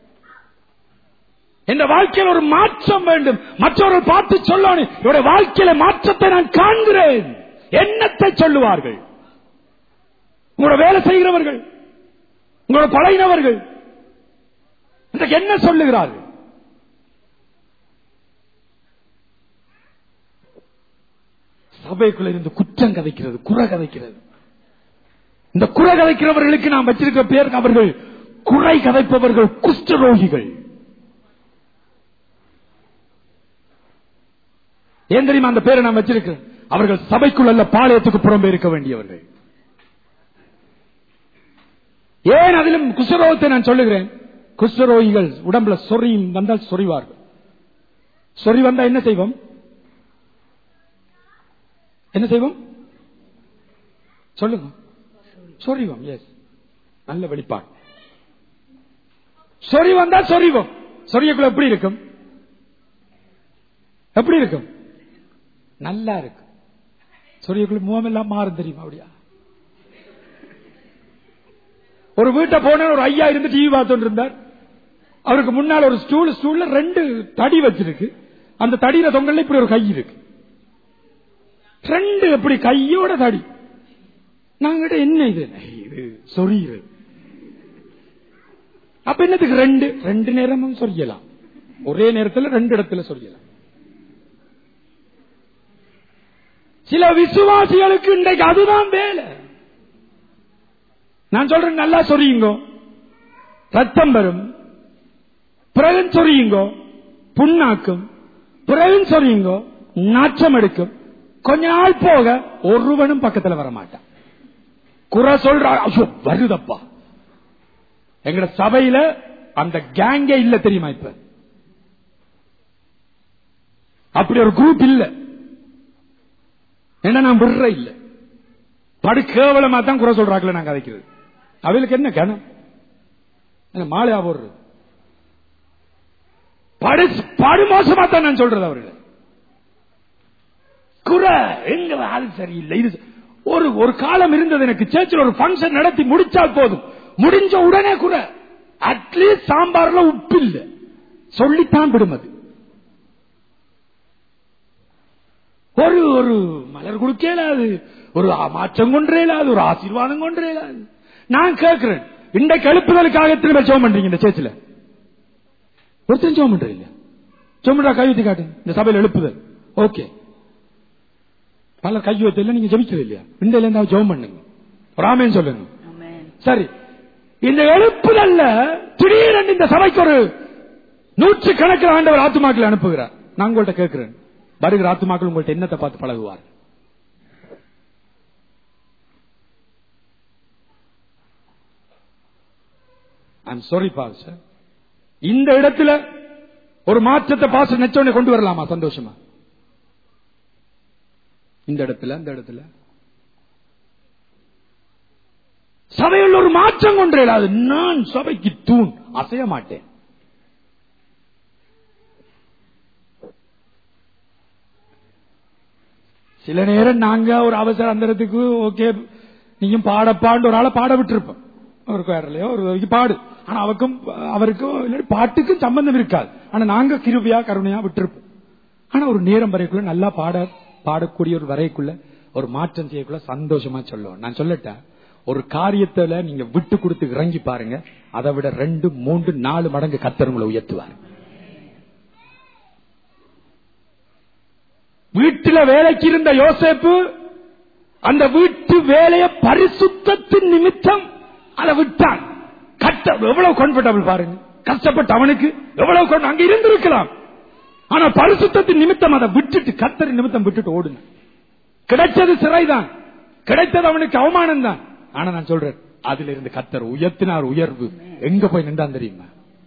இந்த வாழ்க்கையில் ஒரு மாற்றம் வேண்டும் மற்றவர்கள் பார்த்து சொல்லணும் இவருடைய வாழ்க்கையில மாற்றத்தை நான் காண்கிறேன் என்னத்தை சொல்லுவார்கள் உங்களோட வேலை செய்கிறவர்கள் உங்களோட பழகினவர்கள் இன்றைக்கு என்ன சொல்லுகிறார்கள் சபைக்குள்ள இருந்து குற்றம் கதைக்கிறது குறை கதைக்கிறது இந்த குறை கதைக்கிறவர்களுக்கு நாம் வச்சிருக்கிற பேர் அவர்கள் குறை கதைப்பவர்கள் குஷ்டரோகிகள் ஏன் தெரியுமா அந்த பேரை நான் வச்சிருக்கிறேன் அவர்கள் சபைக்குள் அல்ல பாளையத்துக்கு புறம்பே இருக்க வேண்டியவர்கள் ஏன் அதிலும் குஷ்டரோகத்தை நான் சொல்லுகிறேன் குஷ்டரோகிகள் உடம்புல சொறியும் வந்தால் சொறிவார்கள் சொறி வந்தா என்ன செய்வோம் என்ன செய்வோம் சொல்லுங்க சொறிவோம் எஸ் நல்ல வெளிப்பாடு சொறி வந்தா சொறிவோம் சொரியக்குள்ள எப்படி இருக்கும் எப்படி இருக்கும் நல்லா இருக்கும் சொரியக்குள்ள முகம் எல்லாம் மாறும் தெரியுமா அப்படியா ஒரு வீட்டை போன ஒரு ஐயா இருந்து டிவி பார்த்துட்டு இருந்தார் அவருக்கு முன்னால் ஒரு ஸ்டூல் ஸ்டூல்ல ரெண்டு தடி வச்சிருக்கு அந்த தடியில தொங்கல்ல இப்படி ஒரு கை இருக்கு ரெண்டு எப்படி கையோட தடி நாங்கிட்ட என்ன இது இது சொரியுது அப்ப என்னதுக்கு ரெண்டு ரெண்டு நேரமும் சொரியலாம் ஒரே நேரத்தில் ரெண்டு இடத்துல சொரியலாம் சில விசுவாசிகளுக்கு இன்றைக்கு அதுதான் வேலை நான் சொல்றேன் நல்லா சொரியுங்கோ ரத்தம் வரும் பிறகு சொரியுங்கோ புண்ணாக்கும் பிறகு சொரியுங்கோ நாச்சம் எடுக்கும் கொஞ்ச நாள் போக ஒருவனும் பக்கத்துல வர மாட்டான் குறை சொல்ற ஐயோ வருதப்பா எங்கட சபையில அந்த கேங்கே இல்ல தெரியுமா இப்ப அப்படி ஒரு குரூப் இல்ல என்ன நான் விடுற இல்ல படு கேவலமா தான் குறை சொல்றாங்களே நான் கதைக்கிறது அவளுக்கு என்ன கணம் என்ன மாலையா போடுறது படு படு மோசமா தான் நான் சொல்றது அவர்கள் குறை எங்க அது சரியில்லை இது ஒரு ஒரு காலம் இருந்தது எனக்கு சேர்ச்சில் ஒரு ஃபங்க்ஷன் நடத்தி முடிச்சால் போதும் முடிஞ்ச உடனே குறை அட்லீஸ்ட் சாம்பார்ல உப்பு இல்ல சொல்லித்தான் விடும் அது ஒரு ஒரு மலர் கொடுக்க இயலாது ஒரு மாற்றம் கொன்றே இயலாது ஒரு ஆசீர்வாதம் கொன்றே இயலாது நான் கேட்கிறேன் இன்றைக்கு எழுப்புதலுக்காக எத்தனை பேர் ஜோம் பண்றீங்க இந்த சேர்ச்சில் ஒருத்தன் ஜோம் பண்றீங்க ஜோம் பண்றா கை ஊத்தி காட்டு இந்த சபையில் எழுப்புதல் ஓகே பல கை ஊத்தல நீங்க ஜெபிக்கிறது இல்லையா இண்டையில இருந்தா ஜோம் பண்ணுங்க ராமேன் சொல்லுங்க சரி இந்த எழுப்புதல்ல திடீரென்று இந்த சபைக்கு ஒரு நூற்று கணக்கில் ஆண்டவர் ஆத்துமாக்களை அனுப்புகிறார் நான் உங்கள்கிட்ட கேட்கிறேன் வருகிற ஆத்துமாக்கள் உங்கள்ட்ட என்னத்தை பார்த்து பழகுவார் ஐம் சாரி பாஸ் இந்த இடத்துல ஒரு மாற்றத்தை பாச நெச்சோடனே கொண்டு வரலாமா சந்தோஷமா இந்த இடத்துல இந்த இடத்துல சபையில் ஒரு மாற்றம் கொண்டு இயலாது நான் சபைக்கு தூண் அசைய மாட்டேன் சில நேரம் நாங்க ஒரு அவசர அந்தரத்துக்கு ஓகே நீயும் பாடப்பாண்டு ஒரு ஆளை பாட விட்டுருப்போம் ஒரு குயர்லயோ ஒரு வரைக்கு பாடு ஆனா அவருக்கும் அவருக்கும் இல்லாட்டி பாட்டுக்கும் சம்பந்தம் இருக்காது ஆனா நாங்க கிருபியா கருணையா விட்டுருப்போம் ஆனா ஒரு நேரம் வரைக்குள்ள நல்லா பாட பாடக்கூடிய ஒரு வரைக்குள்ள ஒரு மாற்றம் செய்யக்குள்ள சந்தோஷமா சொல்லுவோம் நான் சொல்லட்டேன் ஒரு காரியத்துல நீங்க விட்டு கொடுத்து இறங்கி பாருங்க அதை விட ரெண்டு மூன்று நாலு மடங்கு கத்தருங்களை உயர்த்துவார் வீட்டுல வேலைக்கு இருந்த யோசேப்பு அந்த வீட்டு வேலையை பரிசுத்தத்தின் நிமித்தம் அதை விட்டான் கட்ட எவ்வளவு கம்ஃபர்டபுள் பாருங்க கஷ்டப்பட்ட அவனுக்கு எவ்வளவு கொண்டு அங்க இருந்திருக்கலாம் ஆனா பரிசுத்தத்தின் நிமித்தம் அதை விட்டுட்டு கத்தரின் நிமித்தம் விட்டுட்டு ஓடுங்க கிடைச்சது சிறைதான் கிடைத்தது அவனுக்கு அவமானம் தான் ஆனா நான் சொல்றேன் அதுல இருந்து கத்தர் உயர்த்தினார் உயர்வு எங்க போய் நின்றான் தெரியுமா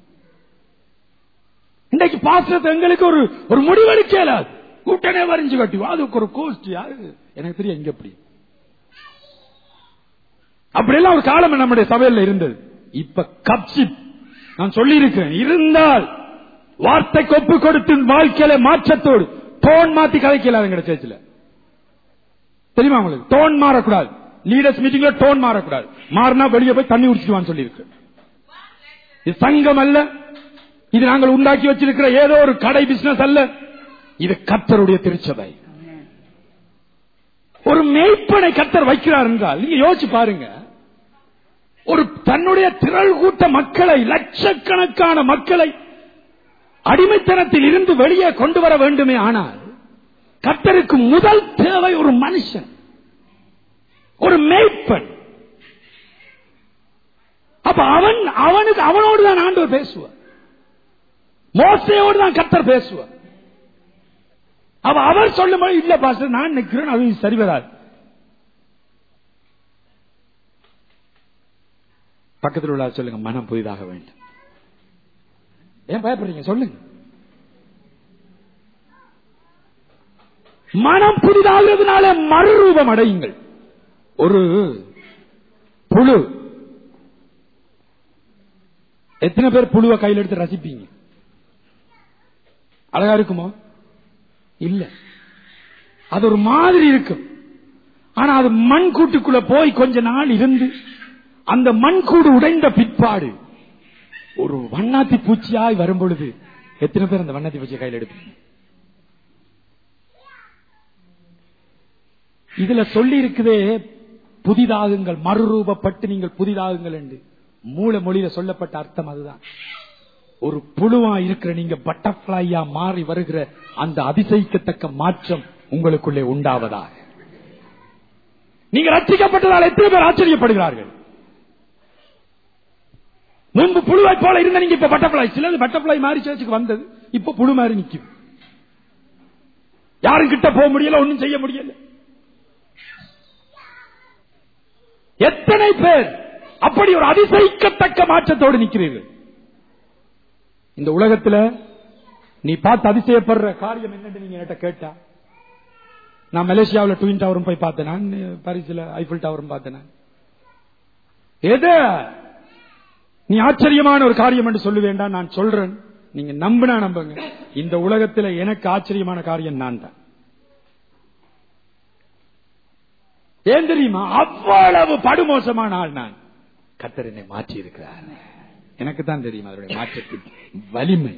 இன்னைக்கு பாசத்தை எங்களுக்கு ஒரு ஒரு முடிவெடுக்க இயலாது கூட்டனே வரைஞ்சு கட்டி அதுக்கு ஒரு கோஷ்டி யாரு எனக்கு தெரியும் எங்க எப்படி அப்படியெல்லாம் ஒரு காலம் நம்முடைய சபையில இருந்தது இப்ப கப்சிப் நான் சொல்லி இருக்கிறேன் இருந்தால் வார்த்தை கொப்பு கொடுத்து வாழ்க்கையில மாற்றத்தோடு டோன் மாத்தி கதைக்கல எங்க சேர்ச்சில தெரியுமா உங்களுக்கு டோன் மாறக்கூடாது லீடர்ஸ் மீட்டிங்ல டோன் மாறக்கூடாது மாறினா வெளியே போய் தண்ணி குடிச்சிடுவான்னு சொல்லி இருக்கு இது சங்கம் அல்ல இது நாங்கள் உண்டாக்கி வச்சிருக்கிற ஏதோ ஒரு கடை பிசினஸ் அல்ல இது கத்தருடைய திருச்சபை ஒரு மேய்ப்பனை கத்தர் வைக்கிறார் என்றால் நீங்க யோசிச்சு பாருங்க ஒரு தன்னுடைய திரள் கூட்ட மக்களை லட்சக்கணக்கான மக்களை அடிமைத்தனத்தில் இருந்து வெளியே கொண்டு வர வேண்டுமே ஆனால் கத்தருக்கு முதல் தேவை ஒரு மனுஷன் ஒரு மேய்ப்பன் அப்ப அவன் அவனுக்கு அவனோடு தான் ஆண்டவர் பேசுவார் மோசையோடு தான் கத்தர் பேசுவார் அவ அவர் சொல்லும் போது இல்ல பாஸ்டர் நான் நிக்கிறேன் அது சரி வராது பக்கத்தில் உள்ள சொல்லுங்க மனம் புதிதாக வேண்டும் ஏன் பயப்படுறீங்க சொல்லுங்க மனம் புதிதாகிறதுனால மறுரூபம் அடையுங்கள் ஒரு புழு எத்தனை பேர் புழுவை கையில் எடுத்து ரசிப்பீங்க அழகா இருக்குமோ இல்ல அது ஒரு மாதிரி இருக்கும் ஆனா அது மண் கூட்டுக்குள்ள போய் கொஞ்ச நாள் இருந்து அந்த மண் கூடு உடைந்த பிற்பாடு ஒரு வண்ணாத்தி பூச்சியாய் வரும் பொழுது எத்தனை பேர் அந்த வண்ணாத்தி பூச்சியை கையில் எடுப்பீங்க இதுல சொல்லி இருக்குதே புதிதாகுங்கள் மறுரூபப்பட்டு நீங்கள் புதிதாகுங்கள் என்று மூல மொழியில சொல்லப்பட்ட அர்த்தம் அதுதான் ஒரு புழுவா இருக்கிற நீங்க பட்டர்ஃபிளையா மாறி வருகிற அந்த அதிசயிக்கத்தக்க மாற்றம் உங்களுக்குள்ளே உண்டாவதாக நீங்க ரட்சிக்கப்பட்டதால் எத்தனை பேர் ஆச்சரியப்படுகிறார்கள் முன்பு புழுவை போல இருந்த நீங்க இப்ப பட்டர்ஃபிளை சிலது பட்டர்ஃபிளை மாறி சேர்ச்சுக்கு வந்தது இப்ப புழு மாறி நிக்கும் யாரும் கிட்ட போக முடியல ஒன்னும் செய்ய முடியல எத்தனை பேர் அப்படி ஒரு அதிசயிக்கத்தக்க மாற்றத்தோடு நிற்கிறீர்கள் இந்த உலகத்துல நீ பார்த்து அதிசயப்படுற காரியம் என்னன்னு நீங்க என்கிட்ட கேட்டா நான் மலேசியாவில் ட்வின் டவரும் போய் பார்த்தேன் நான் பாரிஸ்ல ஐஃபில் டவரும் பார்த்தேன் நான். எது நீ ஆச்சரியமான ஒரு காரியம் என்று சொல்ல வேண்டாம் நான் சொல்றேன் நீங்க நம்பினா நம்புங்க இந்த உலகத்துல எனக்கு ஆச்சரியமான காரியம் நான் தான் ஏன் தெரியுமா அவ்வளவு படுமோசமான ஆள் நான் கத்தர் என்னை மாற்றி இருக்கிறார் எனக்கு தான் தெரியும் அதனுடைய மாற்றத்தின் வலிமை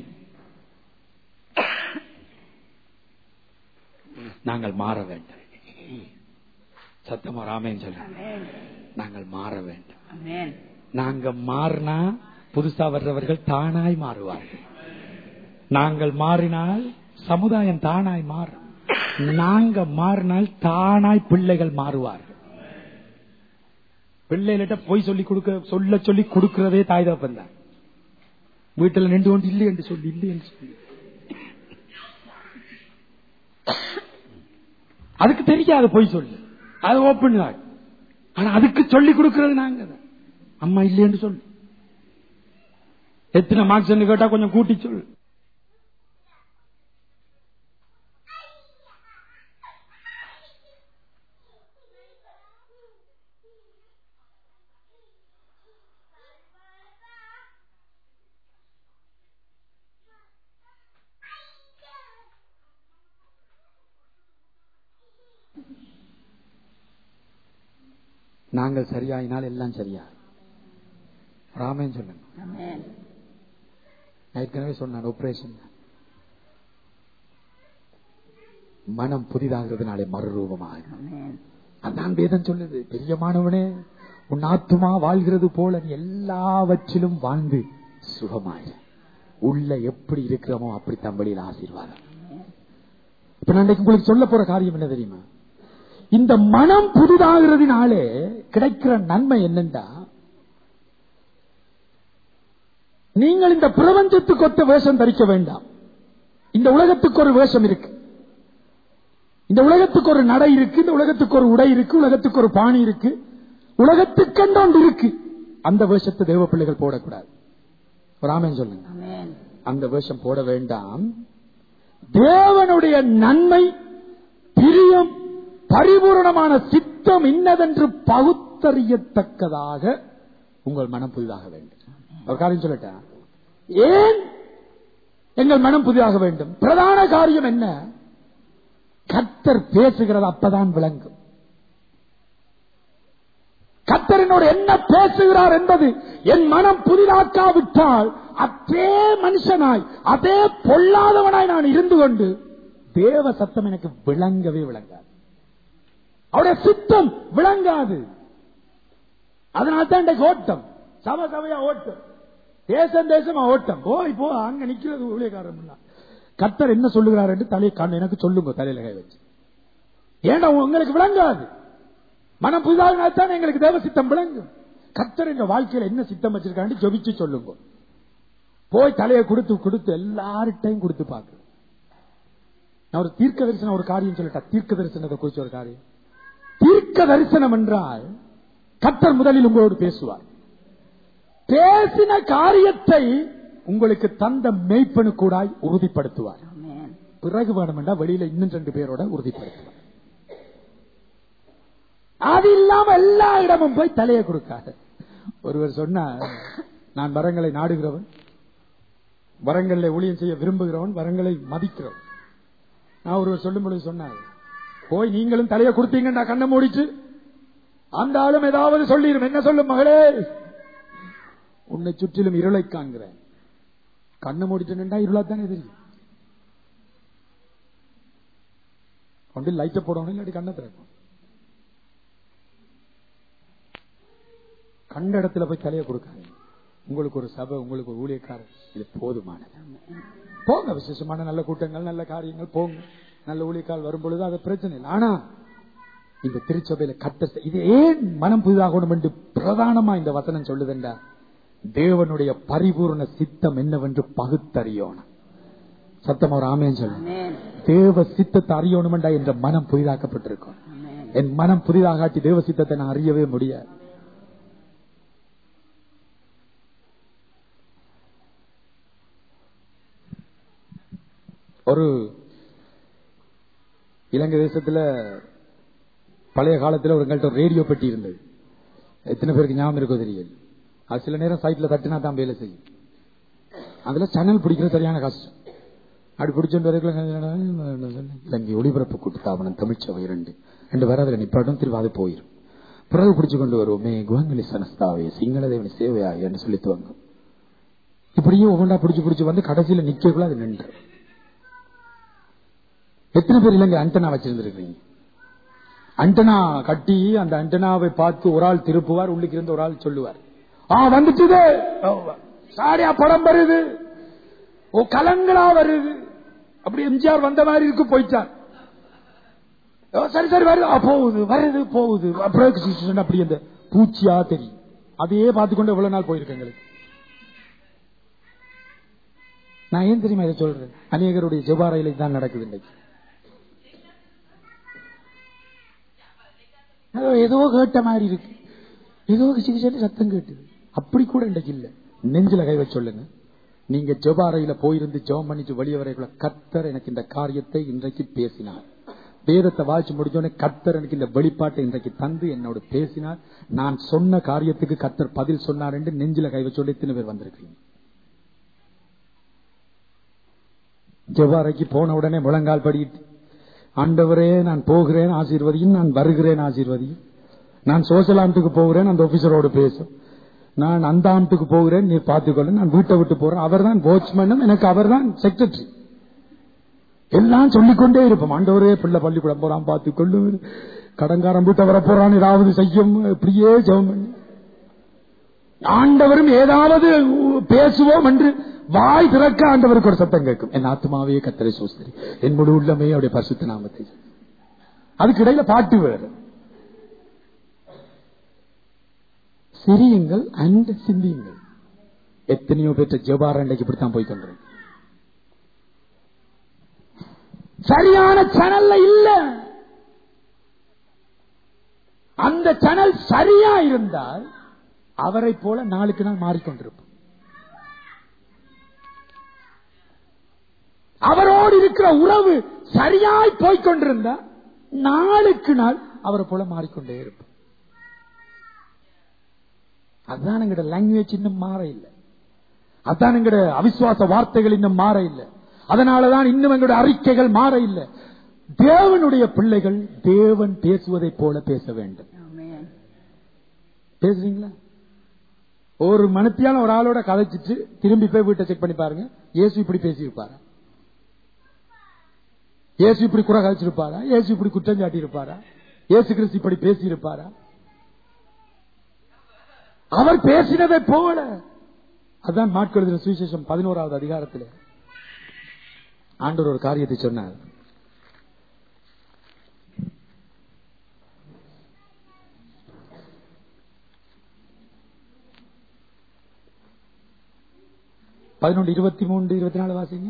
நாங்கள் மாற வேண்டும் சத்தமா ராமேன் சொல்ல நாங்கள் மாற வேண்டும் ஆமென். நாங்க மாறினா புதுசா வர்றவர்கள் தானாய் மாறுவார்கள் நாங்கள் மாறினால் சமுதாயம் தானாய் மாறும் நாங்க மாறினால் தானாய் பிள்ளைகள் மாறுவார்கள் பிள்ளைகிட்ட போய் சொல்லி கொடுக்க சொல்ல சொல்லி கொடுக்கிறதே தாய் தப்பன் தான் வீட்டில் நின்று கொண்டு இல்லை என்று சொல்லி இல்லை என்று சொல்லி அதுக்கு தெரியாது போய் சொல்லு அது ஓப்பன் தான் ஆனா அதுக்கு சொல்லி கொடுக்கிறது நாங்க தான் அம்மா இல்லைன்னு சொல்லு எத்தனை மார்க்ஸ் கேட்டா கொஞ்சம் கூட்டி சொல்லு நாங்கள் சரியாயினால் எல்லாம் சரியா ராமேன் சொல்லுங்க ஆமென். நான் ஏற்கனவே சொன்னேன் ஆபரேஷன் மனம் புதிதாகிறதுனாலே மறுரூபமாக ஆமென். அதான் வேதம் சொல்லுது பெரியமானவனே உன் ஆத்துமா வாழ்கிறது போல நீ எல்லாவற்றிலும் வாழ்ந்து சுகமாயிரு உள்ள எப்படி இருக்கிறோமோ அப்படி தம்பளியில் ஆசீர்வாதம் இப்ப நான் இன்னைக்கு உங்களுக்கு சொல்ல போற காரியம் என்ன தெரியுமா இந்த மனம் புதிதாகிறதுனாலே கிடைக்கிற நன்மை என்னண்டா நீங்கள் இந்த பிரபஞ்சத்துக்கு ஒத்த வேஷம் தரிக்க வேண்டாம் இந்த உலகத்துக்கு ஒரு வேஷம் இருக்கு இந்த உலகத்துக்கு ஒரு நடை இருக்கு இந்த உலகத்துக்கு ஒரு உடை இருக்கு உலகத்துக்கு ஒரு பாணி இருக்கு உலகத்துக்கென்று ஒன்று இருக்கு அந்த வேஷத்தை தேவ பிள்ளைகள் போடக்கூடாது ராமன் சொல்லுங்க ஆமென். அந்த வேஷம் போட வேண்டாம் தேவனுடைய நன்மை பிரியம் பரிபூரணமான சித்தம் இன்னதென்று பகுத்தறியத்தக்கதாக உங்கள் மனம் புதிதாக வேண்டும் ஒரு காரியம் சொல்லட்டா ஏன் எங்கள் மனம் புதிதாக வேண்டும் பிரதான காரியம் என்ன கத்தர் பேசுகிறது அப்பதான் விளங்கும் கத்தர் என்னோடு என்ன பேசுகிறார் என்பது என் மனம் புதிதாக்காவிட்டால் அதே மனுஷனாய் அதே பொல்லாதவனாய் நான் இருந்து கொண்டு தேவ சத்தம் எனக்கு விளங்கவே விளங்காது அவருடைய சித்தம் விளங்காது அதனால்தான் இன்றைக்கு ஓட்டம் சம சமய ஓட்டம் தேசம் தேசமா ஓட்டம் போய் போ அங்க நிக்கிறது ஊழியக்காரன் எல்லாம். கத்தர் என்ன சொல்லுகிறார் என்று தலையை காண எனக்கு சொல்லுங்க தலையில கை வச்சு ஏன்னா உங்களுக்கு விளங்காது மனம் புதிதாக தான் எங்களுக்கு தேவ சித்தம் விளங்கும் கத்தர் எங்க வாழ்க்கையில என்ன சித்தம் வச்சிருக்கான்னு ஜொபிச்சு சொல்லுங்க போய் தலையை கொடுத்து கொடுத்து எல்லார்ட்டையும் கொடுத்து பாக்கு நான் ஒரு தீர்க்க தரிசனம் ஒரு காரியம் சொல்லட்டா தீர்க்க தரிசனத்தை குறிச்சு ஒரு காரியம் தீர்க்க தரிசனம் என்றால் கத்தர் முதலில் உங்களோடு பேசுவார் பேசின காரியத்தை உங்களுக்கு தந்த மெய்ப்பனு கூடாய் உறுதிப்படுத்துவார் ஆமென். பிறகு வேணுமெண்டா வெளியில இன்னும் ரெண்டு பேரோட உறுதிப்படுத்துவார் அது இல்லாம எல்லா இடமும் போய் தலையை கொடுக்காது ஒருவர் சொன்னார் நான் வரங்களை நாடுகிறவன் வரங்களை ஊழியம் செய்ய விரும்புகிறவன் வரங்களை மதிக்கிறவன் நான் ஒருவர் சொல்லும் பொழுது சொன்னார் போய் நீங்களும் தலையை கொடுத்தீங்கன்னா கண்ணை மூடிச்சு அந்த ஆளும் ஏதாவது சொல்லிடும் என்ன சொல்லும் மகளே உன்னை சுற்றிலும் இருளை காண்கிறேன் கண்ணை மூடிட்டு நின்றா இருளாத்தானே தெரியும் கொண்டு லைட்டை போடணும் இல்லாட்டி கண்ணை திறக்கும் கண்ட இடத்துல போய் தலையை கொடுக்காது உங்களுக்கு ஒரு சபை உங்களுக்கு ஒரு ஊழியக்காரர் இது போதுமானது போங்க விசேஷமான நல்ல கூட்டங்கள் நல்ல காரியங்கள் போங்க நல்ல ஊழியக்கால் வரும் பொழுது அது பிரச்சனை இல்லை ஆனா இந்த திருச்சபையில கட்ட இது ஏன் மனம் புதிதாகணும் என்று பிரதானமா இந்த வசனம் சொல்லுதுண்டா தேவனுடைய பரிபூர்ண சித்தம் என்னவென்று பகுத்தறியணும் சத்தம் ஒரு ஆமேன்னு சொல்லு ஆமென். தேவ சித்தத்தை அறியணுமெண்டா என்ற மனம் புதிதாக்கப்பட்டிருக்கும் ஆமென். என் மனம் புதிதாகாட்டி தேவ சித்தத்தை நான் அறியவே முடியாது ஒரு இலங்கை தேசத்துல பழைய காலத்துல ஒரு எங்கள்கிட்ட ஒரு ரேடியோ பெட்டி இருந்தது எத்தனை பேருக்கு ஞாபகம் இருக்கோ தெரியல அது சில நேரம் சைட்ல தட்டினா தான் வேலை செய்யும் அதுல சேனல் பிடிக்கிறது சரியான கஷ்டம் அப்படி பிடிச்சோண்டு வரைக்கும் இலங்கை ஒளிபரப்பு கூட்டுத்தாபனம் தமிழ்ச்சவை இரண்டு ரெண்டு பேரும் அதுல நிப்பாட்டும் திரும்ப அது போயிடும் பிறகு பிடிச்சு கொண்டு வருவோமே குவங்களி சனஸ்தாவே சிங்கள தேவனி சேவையா என்று சொல்லி துவங்கும் இப்படியே ஒவ்வொன்றா பிடிச்சு பிடிச்சு வந்து கடைசியில நிக்கக்குள்ள அது நின்று எத்தனை பேர் இலங்கை அண்டனா வச்சிருந்திருக்கீங்க அண்டனா கட்டி அந்த அண்டனாவை பார்த்து ஒரு ஆள் திருப்புவார் உள்ளுக்கு இருந்து ஒரு ஆள் சொல்லுவார் ஆ வந்துட்டுது சாரியா படம் வருது ஓ கலங்களா வருது அப்படி எம்ஜிஆர் வந்த மாதிரி இருக்கு போயிட்டார் ஓ, சரி சரி வருது ஆ, போகுது வருது போகுது அப்புறம் situation அப்படி அந்த பூச்சியா தெரியும் அதையே பார்த்துக்கொண்டு எவ்வளவு நாள் போயிருக்கு எங்களுக்கு நான் ஏன் தெரியுமா இதை சொல்றேன் அநேகருடைய ஜெபாரையில தான் நடக்குது இன்னைக்கு அதோ ஏதோ கேட்ட மாதிரி இருக்கு ஏதோ சிகிச்சை சத்தம் கேட்டுது அப்படி கூட இன்றைக்கு இல்ல நெஞ்சில கை வச்சு சொல்லுங்க நீங்க ஜெபாரையில போயிருந்து ஜெபம் பண்ணிட்டு வெளியே வரைக்குள்ள கத்தர் எனக்கு இந்த காரியத்தை இன்றைக்கு பேசினார் வேதத்தை வாய்ச்சி முடிஞ்சோடனே கத்தர் எனக்கு இந்த வெளிப்பாட்டை இன்றைக்கு தந்து என்னோட பேசினார் நான் சொன்ன காரியத்துக்கு கத்தர் பதில் சொன்னார் என்று நெஞ்சில கை வச்சோட எத்தனை பேர் வந்திருக்கீங்க ஜெவாரைக்கு போன உடனே முழங்கால் படிட்டு ஆண்டவரே நான் போகிறேன் ஆசீர்வதியும் நான் வருகிறேன் ஆசீர்வதியும் நான் சோசியல் ஆம்ட்டுக்கு போகிறேன் அந்த ஆபீசரோடு பேசும் நான் அந்த ஆம்ட்டுக்கு போகிறேன் நீ பார்த்துக்கொள்ள நான் வீட்டை விட்டு போறேன் அவர் தான் வாட்ச்மேனும் எனக்கு அவர் தான் செக்ரட்டரி எல்லாம் சொல்லிக்கொண்டே இருப்போம் ஆண்டவரே பிள்ளை பள்ளிக்கூடம் போறான் பார்த்துக்கொள்ளு கடங்காரம் வீட்டை வர போறான் ஏதாவது செய்யும் இப்படியே ஜெபம் பண்ணி ஆண்டவரும் ஏதாவது பேசுவோம் என்று வாய் திறக்க ஆண்டவருக்கு ஒரு சத்தம் கேட்கும் என் ஆத்மாவே கத்தரை சோஸ்திரி என் முழு உள்ளமே அவருடைய பரிசுத்த நாமத்தை அதுக்கு இடையில பாட்டு வேறு சிரியுங்கள் அண்ட் சிந்தியுங்கள் எத்தனையோ பேற்ற ஜெபார இன்றைக்கு இப்படித்தான் போய் கொண்டிருக்கேன் சரியான சேனல்ல இல்ல அந்த சேனல் சரியா இருந்தால் அவரை போல நாளுக்கு நாள் மாறிக்கொண்டிருப்போம் அவரோடு இருக்கிற உறவு சரியாய் போய்கொண்டிருந்தா நாளுக்கு நாள் அவரை போல மாறிக்கொண்டே இருப்போம் அதுதான் எங்கட லாங்குவேஜ் இன்னும் மாற இல்லை அதான் எங்கட அவிசுவாச வார்த்தைகள் இன்னும் மாற இல்லை அதனாலதான் இன்னும் எங்களுடைய அறிக்கைகள் மாற இல்லை தேவனுடைய பிள்ளைகள் தேவன் பேசுவதை போல பேச வேண்டும் ஆமென். பேசுறீங்களா ஒரு மனத்தியான ஒரு ஆளோட கதைச்சிட்டு திரும்பி போய் வீட்டை செக் பண்ணி பாருங்க இயேசு இப்படி பேசியிருப்பாரா இயேசு இப்படி குறை கதைச்சிருப்பாரா இயேசு இப்படி குற்றம் சாட்டி இருப்பாரா இயேசு கிறிஸ்து இப்படி பேசியிருப்பாரா அவர் பேசினதை போல அதான் மாட்கொழுதின சுவிசேஷம் பதினோராவது அதிகாரத்தில் ஆண்டவர் ஒரு காரியத்தை சொன்னார் பதினொன்று இருபத்தி மூன்று இருபத்தி நாலு வாசிங்க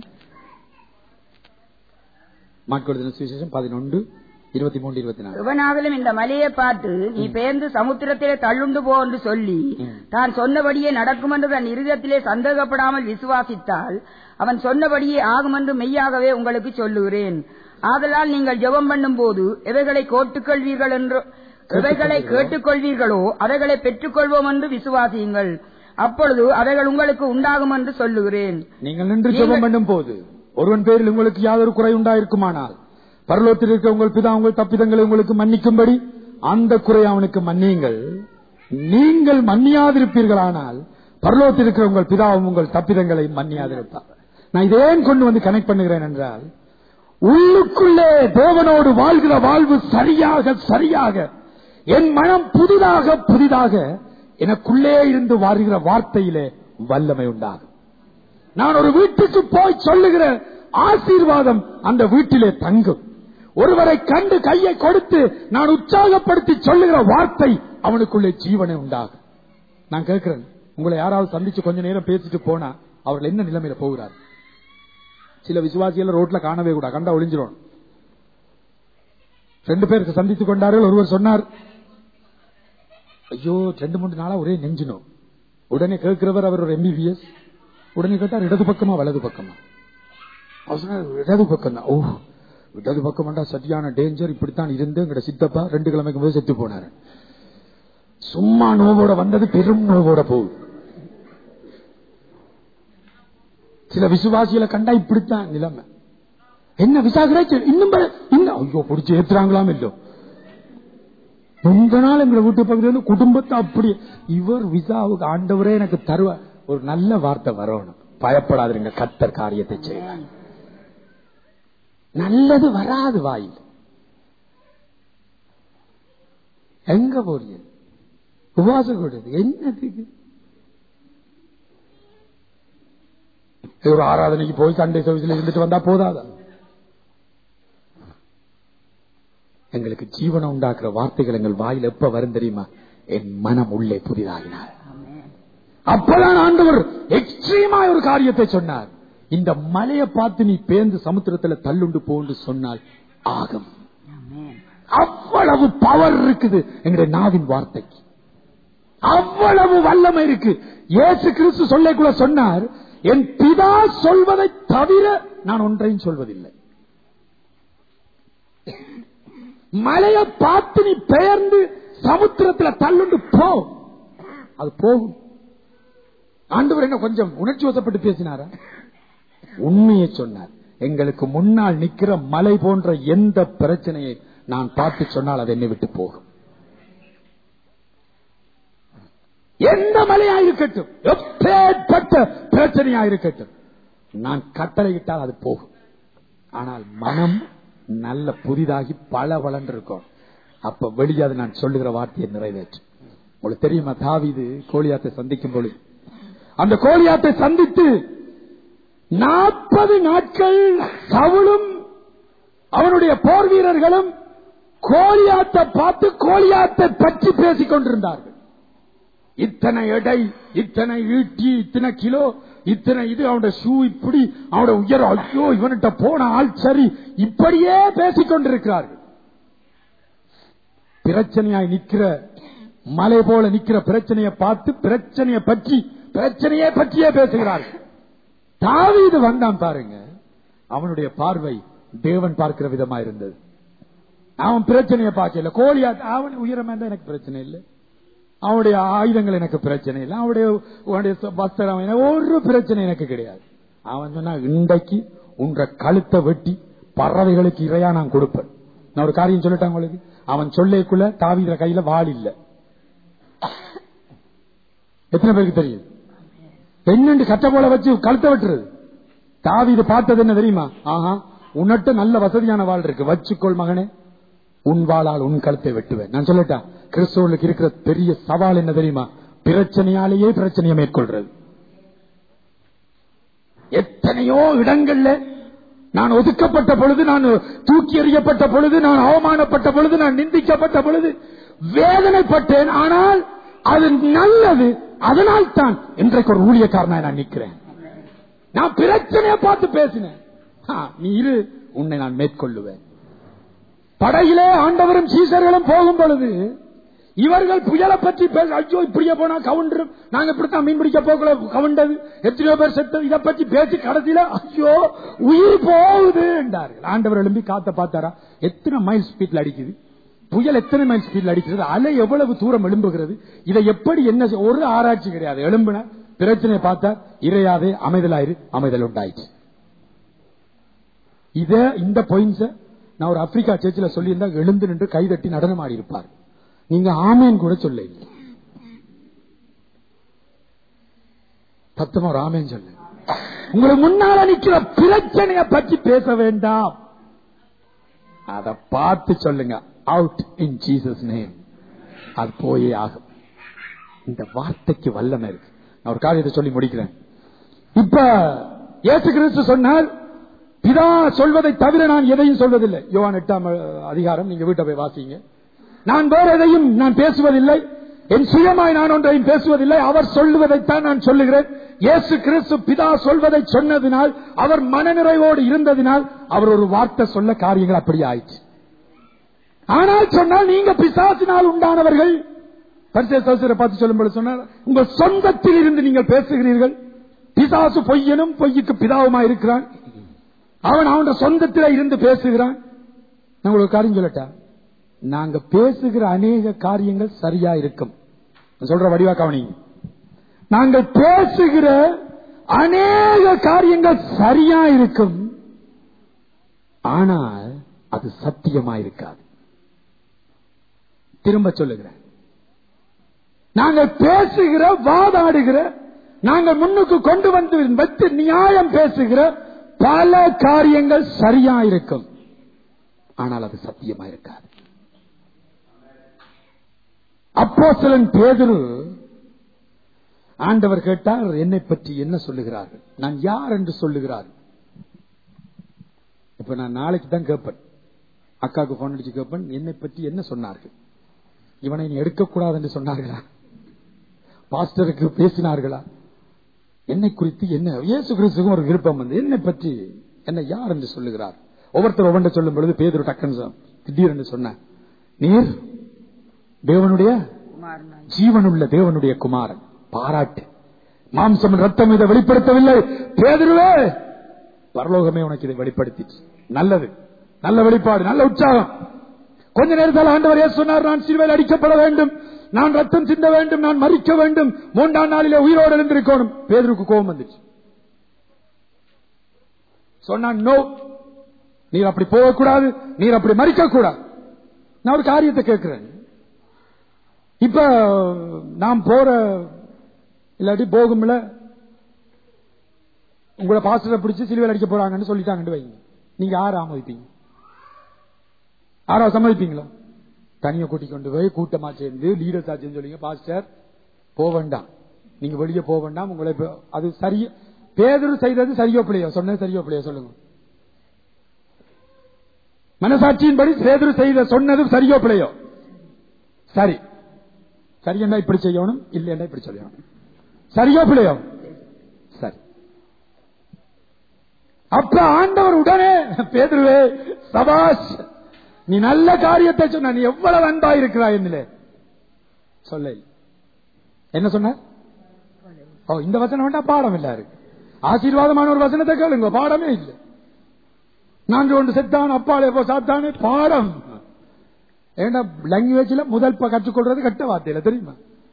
மாட்கொழுதின சுவிசேஷம் பதினொன்று இருபத்தி மூன்று இருபத்தி நாலு எவனாகலும் இந்த மலையை பார்த்து நீ பெயர்ந்து சமுத்திரத்திலே தள்ளுண்டு போ என்று சொல்லி தான் சொன்னபடியே நடக்கும் என்று தன் இருதயத்திலே சந்தேகப்படாமல் விசுவாசித்தால் அவன் சொன்னபடியே ஆகும் என்று மெய்யாகவே உங்களுக்கு சொல்லுகிறேன் ஆதலால் நீங்கள் ஜெபம் பண்ணும் போது எவைகளை கோட்டுக்கொள்வீர்கள் என்று எவைகளை கேட்டுக்கொள்வீர்களோ அவைகளை பெற்றுக்கொள்வோம் என்று விசுவாசியுங்கள் அப்பொழுது அவைகள் உங்களுக்கு உண்டாகும் என்று சொல்லுகிறேன் நீங்கள் நின்று ஜெபம் பண்ணும் போது ஒருவன் பேரில் உங்களுக்கு யாதொரு குறை உண்டாயிருக்குமானால் பரலோகத்தில் இருக்க உங்கள் பிதா உங்கள் தப்பிதங்களை உங்களுக்கு மன்னிக்கும்படி அந்த குறை அவனுக்கு மன்னியுங்கள் நீங்கள் மன்னியாதிருப்பீர்களானால் பரலோகத்தில் இருக்கிற உங்கள் பிதாவும் உங்கள் தப்பிதங்களை மன்னியாதிருப்பார் நான் இதேன் கொண்டு வந்து கனெக்ட் பண்ணுகிறேன் என்றால் உள்ளுக்குள்ளே தேவனோடு வாழ்கிற வாழ்வு சரியாக சரியாக என் மனம் புதிதாக புதிதாக எனக்குள்ளே இருந்து வாழ்கிற வார்த்தையிலே வல்லமை உண்டாகும் நான் ஒரு வீட்டுக்கு போய் சொல்லுகிற ஆசீர்வாதம் அந்த வீட்டிலே தங்கும் ஒருவரை கண்டு கையை கொடுத்து நான் உற்சாகப்படுத்தி சொல்லுகிற வார்த்தை அவனுக்குள்ளே ஜீவனை உண்டாகும் நான் கேட்கிறேன் உங்களை யாராவது சந்திச்சு கொஞ்ச நேரம் பேசிட்டு போனா அவர்கள் என்ன நிலைமையில போகிறார் சில விசுவாசிகள் ரோட்ல காணவே கூட கண்டா ஒளிஞ்சிரும் ரெண்டு பேருக்கு சந்தித்துக் கொண்டார்கள் ஒருவர் சொன்னார் ஐயோ ரெண்டு மூணு நாளா ஒரே நெஞ்சினோம் உடனே கேட்கிறவர் அவர் ஒரு எம்பிபிஎஸ் உடனே கேட்டார் இடது பக்கமா வலது பக்கமா அவர் சொன்னார், இடது பக்கம் தான் ஓ இடது பக்கம் வேண்டா சரியான டேஞ்சர் இப்படித்தான் இருந்து எங்கட சித்தப்பா ரெண்டு கிழமைக்கு போது செத்து போனாரு சும்மா நோவோட வந்தது பெரும் நோவோட போகுது சில விசுவாசிகளை கண்டா இப்படித்தான் நிலைமை என்ன விசாகரா இன்னும் பல- இன்னும் ஐயோ பிடிச்சி ஏத்துறாங்களாம் இல்லோ முந்த நாள் எங்களை வீட்டு பக்கத்துல இருந்து குடும்பத்தை அப்படி இவர் விசாவுக்கு ஆண்டவரே எனக்கு தருவ ஒரு நல்ல வார்த்தை வரணும் பயப்படாதீங்க கத்தர் காரியத்தை செய்வார் நல்லது வராது வாயில் எங்க போறீங்க உபவாசம் கொடுது என்னத்துக்கு ஒரு ஆராதனைக்கு போய் சண்டே சர்வீஸ்ல இருந்துட்டு வந்தா போதாதா எங்களுக்கு ஜீவனம் உண்டாக்குற வார்த்தைகள் எங்கள் வாயில் எப்ப வரும் தெரியுமா என் மனம் உள்ளே புதிதாகினார் அப்பதான் ஆண்டவர் எக்ஸ்ட்ரீமா ஒரு காரியத்தை சொன்னார் இந்த மலையை பார்த்து நீ பேர்ந்து சமுத்திரத்துல தள்ளுண்டு போன்னு சொன்னால் ஆகும் அவ்வளவு பவர் இருக்குது எங்களுடைய நாவின் வார்த்தைக்கு அவ்வளவு வல்லமை இருக்கு இயேசு கிறிஸ்து சொல்லக்குள்ள சொன்னார் என் பிதா சொல்வதை தவிர நான் ஒன்றையும் சொல்வதில்லை மலையை பார்த்து நீ பெயர்ந்து சமுத்திரத்துல தள்ளுண்டு போ அது போகும் ஆண்டவர் என்ன கொஞ்சம் உணர்ச்சி வசப்பட்டு பேசினாரா உண்மையை சொன்னார் எங்களுக்கு முன்னால் நிக்கிற மலை போன்ற எந்த பிரச்சனையை நான் பார்த்து சொன்னால் அது என்னை விட்டு போகும் எந்த மலையா இருக்கட்டும் எப்பேற்பட்ட பிரச்சனையா இருக்கட்டும் நான் கட்டளையிட்டால் அது போகும் ஆனால் மனம் நல்ல புதிதாகி பல வளர்ந்து இருக்கும் அப்ப வெளியே அது நான் சொல்லுகிற வார்த்தையை நிறைவேற்று உங்களுக்கு தெரியுமா தாவீது கோலியாத்தை சந்திக்கும் பொழுது அந்த கோலியாத்தை சந்தித்து நாற்பது நாட்கள் சவுளும் அவனுடைய போர் வீரர்களும் கோலியாத்தை பார்த்து கோலியாத்தை பற்றி பேசிக் கொண்டிருந்தார்கள் இத்தனை எடை இத்தனை ஈட்டி இத்தனை கிலோ இத்தனை இது அவனோட ஷூ இப்படி அவனோட உயரம் ஐயோ இவன்கிட்ட போன ஆள் சரி இப்படியே பேசிக் கொண்டிருக்கிறார்கள் பிரச்சனையாய் நிக்கிற மலை போல நிக்கிற பிரச்சனையை பார்த்து பிரச்சனையை பற்றி பிரச்சனையை பற்றியே பேசுகிறார்கள் தாவீது வந்தான் பாருங்க அவனுடைய பார்வை தேவன் பார்க்கிற விதமா இருந்தது அவன் பிரச்சனையை பார்க்கல கோழியா அவன் உயரமா இருந்தா எனக்கு பிரச்சனை இல்லை அவனுடைய ஆயுதங்கள் எனக்கு பிரச்சனை இல்லை அவனுடைய அவனுடைய வஸ்திரம் எனக்கு ஒரு பிரச்சனை எனக்கு கிடையாது அவன் சொன்னா இன்றைக்கு உன்ற கழுத்தை வெட்டி பறவைகளுக்கு இறையா நான் கொடுப்பேன் நான் ஒரு காரியம் சொல்லிட்டேன் உங்களுக்கு அவன் சொல்லேக்குள்ள தாவித கையில வாள் இல்ல எத்தனை பேருக்கு தெரியும் என்னண்டு கட்ட போல வச்சு கழுத்தை வெட்டுறது தாவிது பார்த்தது என்ன தெரியுமா ஆஹா உன்னட்ட நல்ல வசதியான வாழ் இருக்கு வச்சுக்கொள் மகனே உன் வாளால் உன் கழுத்தை வெட்டுவேன் நான் சொல்லட்டா கிறிஸ்தவர்களுக்கு இருக்கிற பெரிய சவால் என்ன தெரியுமா பிரச்சனையாலேயே பிரச்சனையை மேற்கொள்றது எத்தனையோ இடங்கள்ல நான் ஒதுக்கப்பட்ட பொழுது நான் தூக்கி எறியப்பட்ட பொழுது நான் அவமானப்பட்ட பொழுது நான் நிந்திக்கப்பட்ட பொழுது வேதனைப்பட்டேன் ஆனால் அது நல்லது அதனால் தான் இன்றைக்கு ஒரு ஊழியக்காரனாய் நான் நிற்கிறேன் நான் பிரச்சனையை பார்த்து பேசினேன் ஆ, நீ இரு உன்னை நான் மேற்கொள்ளுவேன் படகிலே ஆண்டவரும் சீசர்களும் போகும் பொழுது இவர்கள் புயலை பற்றி பேச ஐயோ இப்படியே போனா கவுண்டரும் நாங்க இப்படித்தான் மீன் பிடிக்க போகல கவுண்டது எத்தனையோ பேர் செத்தது இதை பற்றி பேசி கடைசியில ஐயோ உயிர் போகுது என்றார்கள் ஆண்டவர் எழும்பி காத்த பார்த்தாரா எத்தனை மைல் ஸ்பீட்ல அடிக்குது புயல் எத்தனை மைல் ஸ்பீட்ல அடிக்கிறது அலை எவ்வளவு தூரம் எழும்புகிறது இதை எப்படி என்ன செய்- ஒரு ஆராய்ச்சி கிடையாது எழும்புன பிரச்சனையை பார்த்தா இறையாதே அமைதலாயிரு அமைதல் உண்டாயிடுச்சு இத இந்த பாயிண்ட்ஸ நான் ஒரு ஆப்பிரிக்கா சர்ச்சில் சொல்லியிருந்தா எழுந்து நின்று கைதட்டி நடனம் ஆடி இருப்பார் நீங்க ஆமேன் கூட சொல்ல பத்தமா ஒரு ஆமேன் சொல்ல உங்களுக்கு முன்னால நிக்கிற பிரச்சனைய பற்றி பேச வேண்டாம் அத பார்த்து சொல்லுங்க அவுட் இன் ஜீசஸ் நேம் அது போயே ஆகும் இந்த வார்த்தைக்கு வல்லமை இருக்கு நான் ஒரு காரியத்தை சொல்லி முடிக்கிறேன் இப்ப இயேசு கிறிஸ்து சொன்னால் பிதா சொல்வதை தவிர நான் எதையும் சொல்வதில்லை யோவான் எட்டாம் அஹ், அதிகாரம் நீங்க வீட்டை போய் வாசிங்க நான் வேற எதையும் நான் பேசுவதில்லை என் சுயமாய் நான் ஒன்றையும் பேசுவதில்லை அவர் சொல்லுவதைத்தான் நான் சொல்லுகிறேன் இயேசு கிறிஸ்து பிதா சொல்வதை சொன்னதினால் அவர் மனநிறைவோடு இருந்ததினால் அவர் ஒரு வார்த்தை சொல்ல காரியங்கள் அப்படி ஆயிடுச்சு ஆனால் சொன்னால் நீங்க பிசாசினால் உண்டானவர்கள் பரிசை சோசரை பார்த்து சொல்லும்போது சொன்னார் உங்கள் சொந்தத்தில் இருந்து நீங்கள் பேசுகிறீர்கள் பிசாசு பொய்யனும் பொய்யுக்கு பிதாவுமா இருக்கிறான் அவன் அவன் சொந்தத்தில் இருந்து பேசுகிறான் நான் உங்களுக்கு ஒரு காரியம் சொல்லட்டா நாங்க பேசுகிற அநேக காரியங்கள் சரியா இருக்கும் நான் சொல்ற வடிவா கவனிங்க நாங்கள் பேசுகிற அநேக காரியங்கள் சரியா இருக்கும் ஆனால் அது சத்தியமா இருக்காது திரும்ப சொல்லுகிறேன் நாங்கள் பேசுகிற வாதாடுகிற நாங்கள் முன்னுக்கு கொண்டு வந்து வைத்து நியாயம் பேசுகிற பல காரியங்கள் சரியா இருக்கும் ஆனால் அது சத்தியமா இருக்காது அப்போ சிலன் பேதரு ஆண்டவர் கேட்டார் என்னை பற்றி என்ன சொல்லுகிறார்கள் நான் யார் என்று சொல்லுகிறார்கள் இப்ப நான் நாளைக்கு தான் கேட்பேன் அக்காவுக்கு போன் அடிச்சு கேட்பேன் என்னை பற்றி என்ன சொன்னார்கள் இவனை நீ எடுக்கக்கூடாது என்று சொன்னார்களா பாஸ்டருக்கு பேசினார்களா என்னை குறித்து என்ன இயேசு கிறிஸ்துக்கும் ஒரு விருப்பம் வந்து என்னை பற்றி என்ன யார் என்று சொல்லுகிறார் ஒவ்வொருத்தர் ஒவ்வொன்றை சொல்லும் பொழுது பேதர் டக்கன் திடீரென்று சொன்ன நீர் தேவனுடைய குமாரனாய் ஜீவனுள்ள தேவனுடைய குமாரன் பாராட்டு மாம்சம் ரத்தம் இதை வெளிப்படுத்தவில்லை பேதுருவே பரலோகமே உனக்கு இதை வெளிப்படுத்திச்சு நல்லது நல்ல வெளிப்பாடு நல்ல உற்சாகம் கொஞ்ச நேரத்தில் ஆண்டவர் ஏன் சொன்னார் நான் சிறுவையில் அடிக்கப்பட வேண்டும் நான் ரத்தம் சிந்த வேண்டும் நான் மறிக்க வேண்டும் மூன்றாம் நாளிலே உயிரோடு எழுந்திருக்கணும் பேதருக்கு கோபம் வந்துச்சு சொன்னான் நோ நீர் அப்படி போகக்கூடாது நீர் அப்படி மறிக்க கூடாது நான் ஒரு காரியத்தை கேட்கிறேன் இப்ப நாம் போற இல்லாட்டி போகும்ல உங்களை பாஸ்டரை பிடிச்சு சிலுவையில் அடிக்க போறாங்கன்னு சொல்லிட்டாங்கன்னு வைங்க நீங்க யாரை ஆமதிப்பீங்க யாரா சம்மதிப்பீங்களா தனியை கூட்டி கொண்டு போய் கூட்டமா சேர்ந்து லீடர்ஸா சேர்ந்து சொல்லிங்க பாஸ்டர் போக வேண்டாம் நீங்க வெளியே போக வேண்டாம் உங்களை இப்ப- அது சரிய பேதரு செய்தது சரியோ பிள்ளையோ சொன்னது சரியோ பிள்ளையோ சொல்லுங்க மனசாட்சியின்படி பேதரு செய்த சொன்னது சரியோ பிள்ளையோ சரி சரியண்டா இப்படி செய்யணும் இல்லையண்டா இப்படி செய்யணும் சரியோ பிள்ளையோ சரி அப்ப ஆண்டவர் உடனே பேதுருவே சபாஷ் நீ நல்ல காரியத்தை சொன்ன நீ எவ்வளவு அன்பா இருக்கிறாய் என்னிலே சொல்ல என்ன சொன்ன ஓ இந்த வசனம் வேண்டாம் பாடம் இல்ல இருக்கு ஆசீர்வாதமான ஒரு வசனத்தை கேளுங்க பாடமே இல்லை நான்கு ஒன்று செத்தான் அப்பாலே போ சாத்தானே பாடம் ஏன்னா லாங்குவேஜ்ல முதல் ப- கற்றுக்கொள்றது கட்ட வார்த்தையில தெரியுமா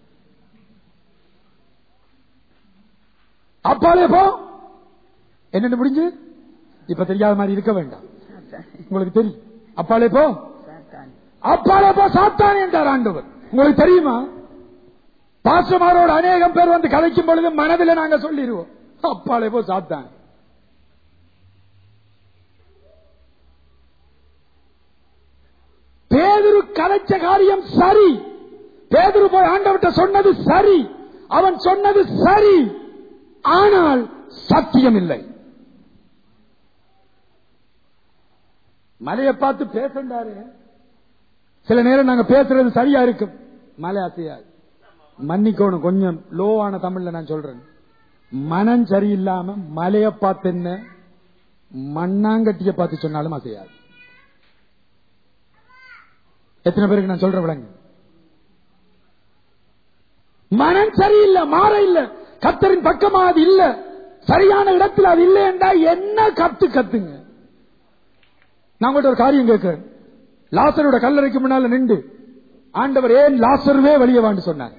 அப்பாலே போ என்னென்ன முடிஞ்சு இப்ப தெரியாத மாதிரி இருக்க வேண்டாம் உங்களுக்கு தெரியும் அப்பாலே போ சாத்தான் அப்பாலே போ சாத்தான் என்றார் ஆண்டவர் உங்களுக்கு தெரியுமா பாசமாரோட அநேகம் பேர் வந்து கதைக்கும் பொழுது மனதில் நாங்க சொல்லிடுவோம் அப்பாலே போ சாத்தான் பேதுரு கலைச்ச காரியம் சரி பேதுரு போய் ஆண்டவர்கிட்ட சொன்னது சரி அவன் சொன்னது சரி ஆனால் சத்தியம் இல்லை மலையை பார்த்து பேசண்டாரு சில நேரம் நாங்க பேசுறது சரியா இருக்கும் மலை அசையாது மன்னிக்கணும் கொஞ்சம் லோவான தமிழ்ல நான் சொல்றேன் மனம் சரியில்லாம மலையை பார்த்து என்ன மண்ணாங்கட்டிய பார்த்து சொன்னாலும் அசையாது எத்தனை பேருக்கு நான் சொல்ற விளங்க மனம் சரியில்லை மாற இல்ல கத்தரின் பக்கமா அது இல்ல சரியான இடத்துல அது இல்லை என்றா என்ன கத்து கத்துங்க நான் உங்கள்ட்ட ஒரு காரியம் கேட்கிறேன் லாசரோட கல்லறைக்கு முன்னால நின்று ஆண்டவர் ஏன் லாசருவே வெளியே வான்னு சொன்னார்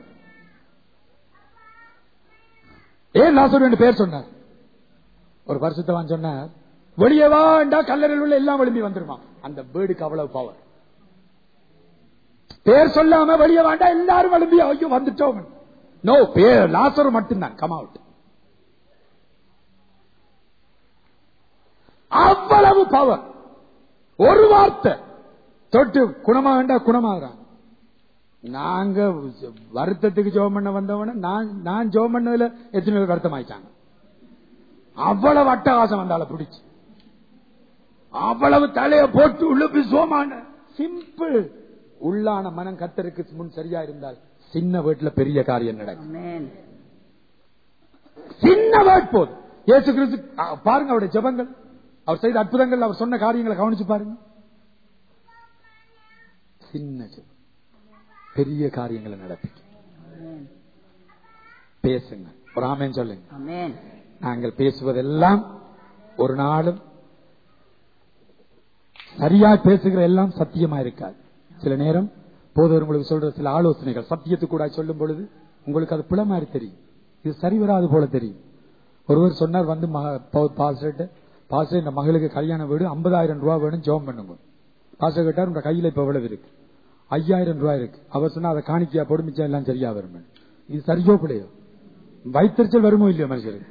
ஏன் லாசர் என்று பேர் சொன்னார் ஒரு பரிசுத்தவான் சொன்னார் வெளியே வாண்டா கல்லறையில் உள்ள எல்லாம் விளம்பி வந்துருமா அந்த பேர்டுக்கு அவ்வளவு பவர் பேர் சொல்லாம வெளியே வாண்டா எல்லாரும் விளம்பி ஐயோ வந்துட்டோம் நோ பேர் லாசர் மட்டும்தான் கம் அவுட் அவ்வளவு பவர் ஒரு வார்த்தை தொட்டு குணமா வேண்டா குணமாகறான் நாங்க வருத்தத்துக்கு ஜோம் பண்ண வந்தவன நான் நான் ஜோம் பண்ணதுல எத்தனை பேர் வருத்தம் ஆயிட்டாங்க அவ்வளவு அட்டகாசம் வந்தால பிடிச்சு அவ்வளவு தலைய போட்டு உள்ள சோமான சிம்பிள் உள்ளான மனம் கத்தருக்கு முன் சரியா இருந்தால் சின்ன வீட்டுல பெரிய காரியம் நடக்கும் ஆமென் சின்ன வேர்ட் போதும் இயேசு கிறிஸ்து அ, பாருங்க அவருடைய ஜெபங்கள் அவர் செய்த அற்புதங்கள் அவர் சொன்ன காரியங்களை கவனிச்சு பாருங்க சின்ன ஜெபம் பெரிய காரியங்களை நடத்தி ஆமென் பேசுங்க ஒரு ஆமேன் சொல்லுங்க ஆமென் நாங்கள் பேசுவதெல்லாம் ஒரு நாளும் சரியா பேசுகிற எல்லாம் சத்தியமா இருக்காது சில நேரம் போதவர் உங்களுக்கு சொல்ற சில ஆலோசனைகள் சத்தியத்துக்கு கூட சொல்லும் பொழுது உங்களுக்கு அது பிழை மாதிரி தெரியும் இது சரி வராது போல தெரியும் ஒருவர் சொன்னார் வந்து பாஸ்டர் பாஸ்டர் இந்த மகளுக்கு கல்யாண வீடு ஐம்பதாயிரம் ரூபாய் வேணும் ஜோம் பண்ணுங்க பாஸ்டர் கேட்டார் உங்க கையில இப்ப எவ்வளவு இருக்கு ஐயாயிரம் ரூபாய் இருக்கு அவர் சொன்னா அதை காணிக்கையா போடு மிச்சம் எல்லாம் சரியா வரும் இது சரியோ பிள்ளையோ வைத்தறிச்சல் வருமோ இல்லையோ மனுஷருக்கு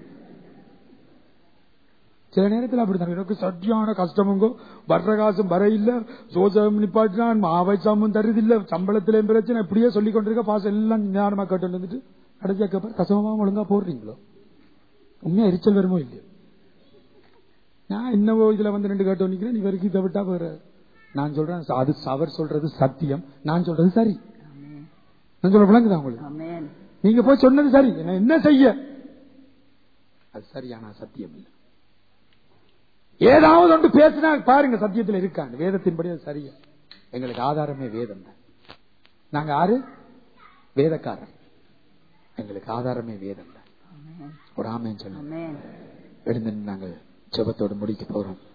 சில நேரத்தில் அப்படித்தான் எனக்கு சட்டியான கஷ்டமுங்கோ வர்ற காசும் வர இல்ல சோசம் நிப்பாட்டினான் மாவை சாமும் தருது இல்ல சம்பளத்திலேயும் பிரச்சனை இப்படியே சொல்லி கொண்டிருக்க பாசம் எல்லாம் ஞானமா கேட்டு வந்துட்டு கடைசியா கேப்ப கசமா ஒழுங்கா போடுறீங்களோ உண்மையா எரிச்சல் வருமோ இல்லையோ நான் என்னவோ இதுல வந்து ரெண்டு கேட்டு நிக்கிறேன் நீ வரைக்கும் இதை விட்டா வேற நான் சொல்றேன் அது அவர் சொல்றது சத்தியம் நான் சொல்றது சரி நான் சொல்ற விளங்குதா உங்களுக்கு ஆமென் நீங்க போய் சொன்னது சரி என்ன என்ன செய்ய அது சரியான சத்தியம் இல்லை ஏதாவது ஒன்று பேசினா பாருங்க சத்தியத்தில் இருக்காங்க வேதத்தின்படி அது சரியா எங்களுக்கு ஆதாரமே வேதம் தான் நாங்க ஆறு வேதக்காரர் எங்களுக்கு ஆதாரமே வேதம் தான் ஒரு ஆமேன்னு சொல்லுங்க ஆமென் எழுந்து நாங்கள் ஜெபத்தோடு முடிக்க போறோம்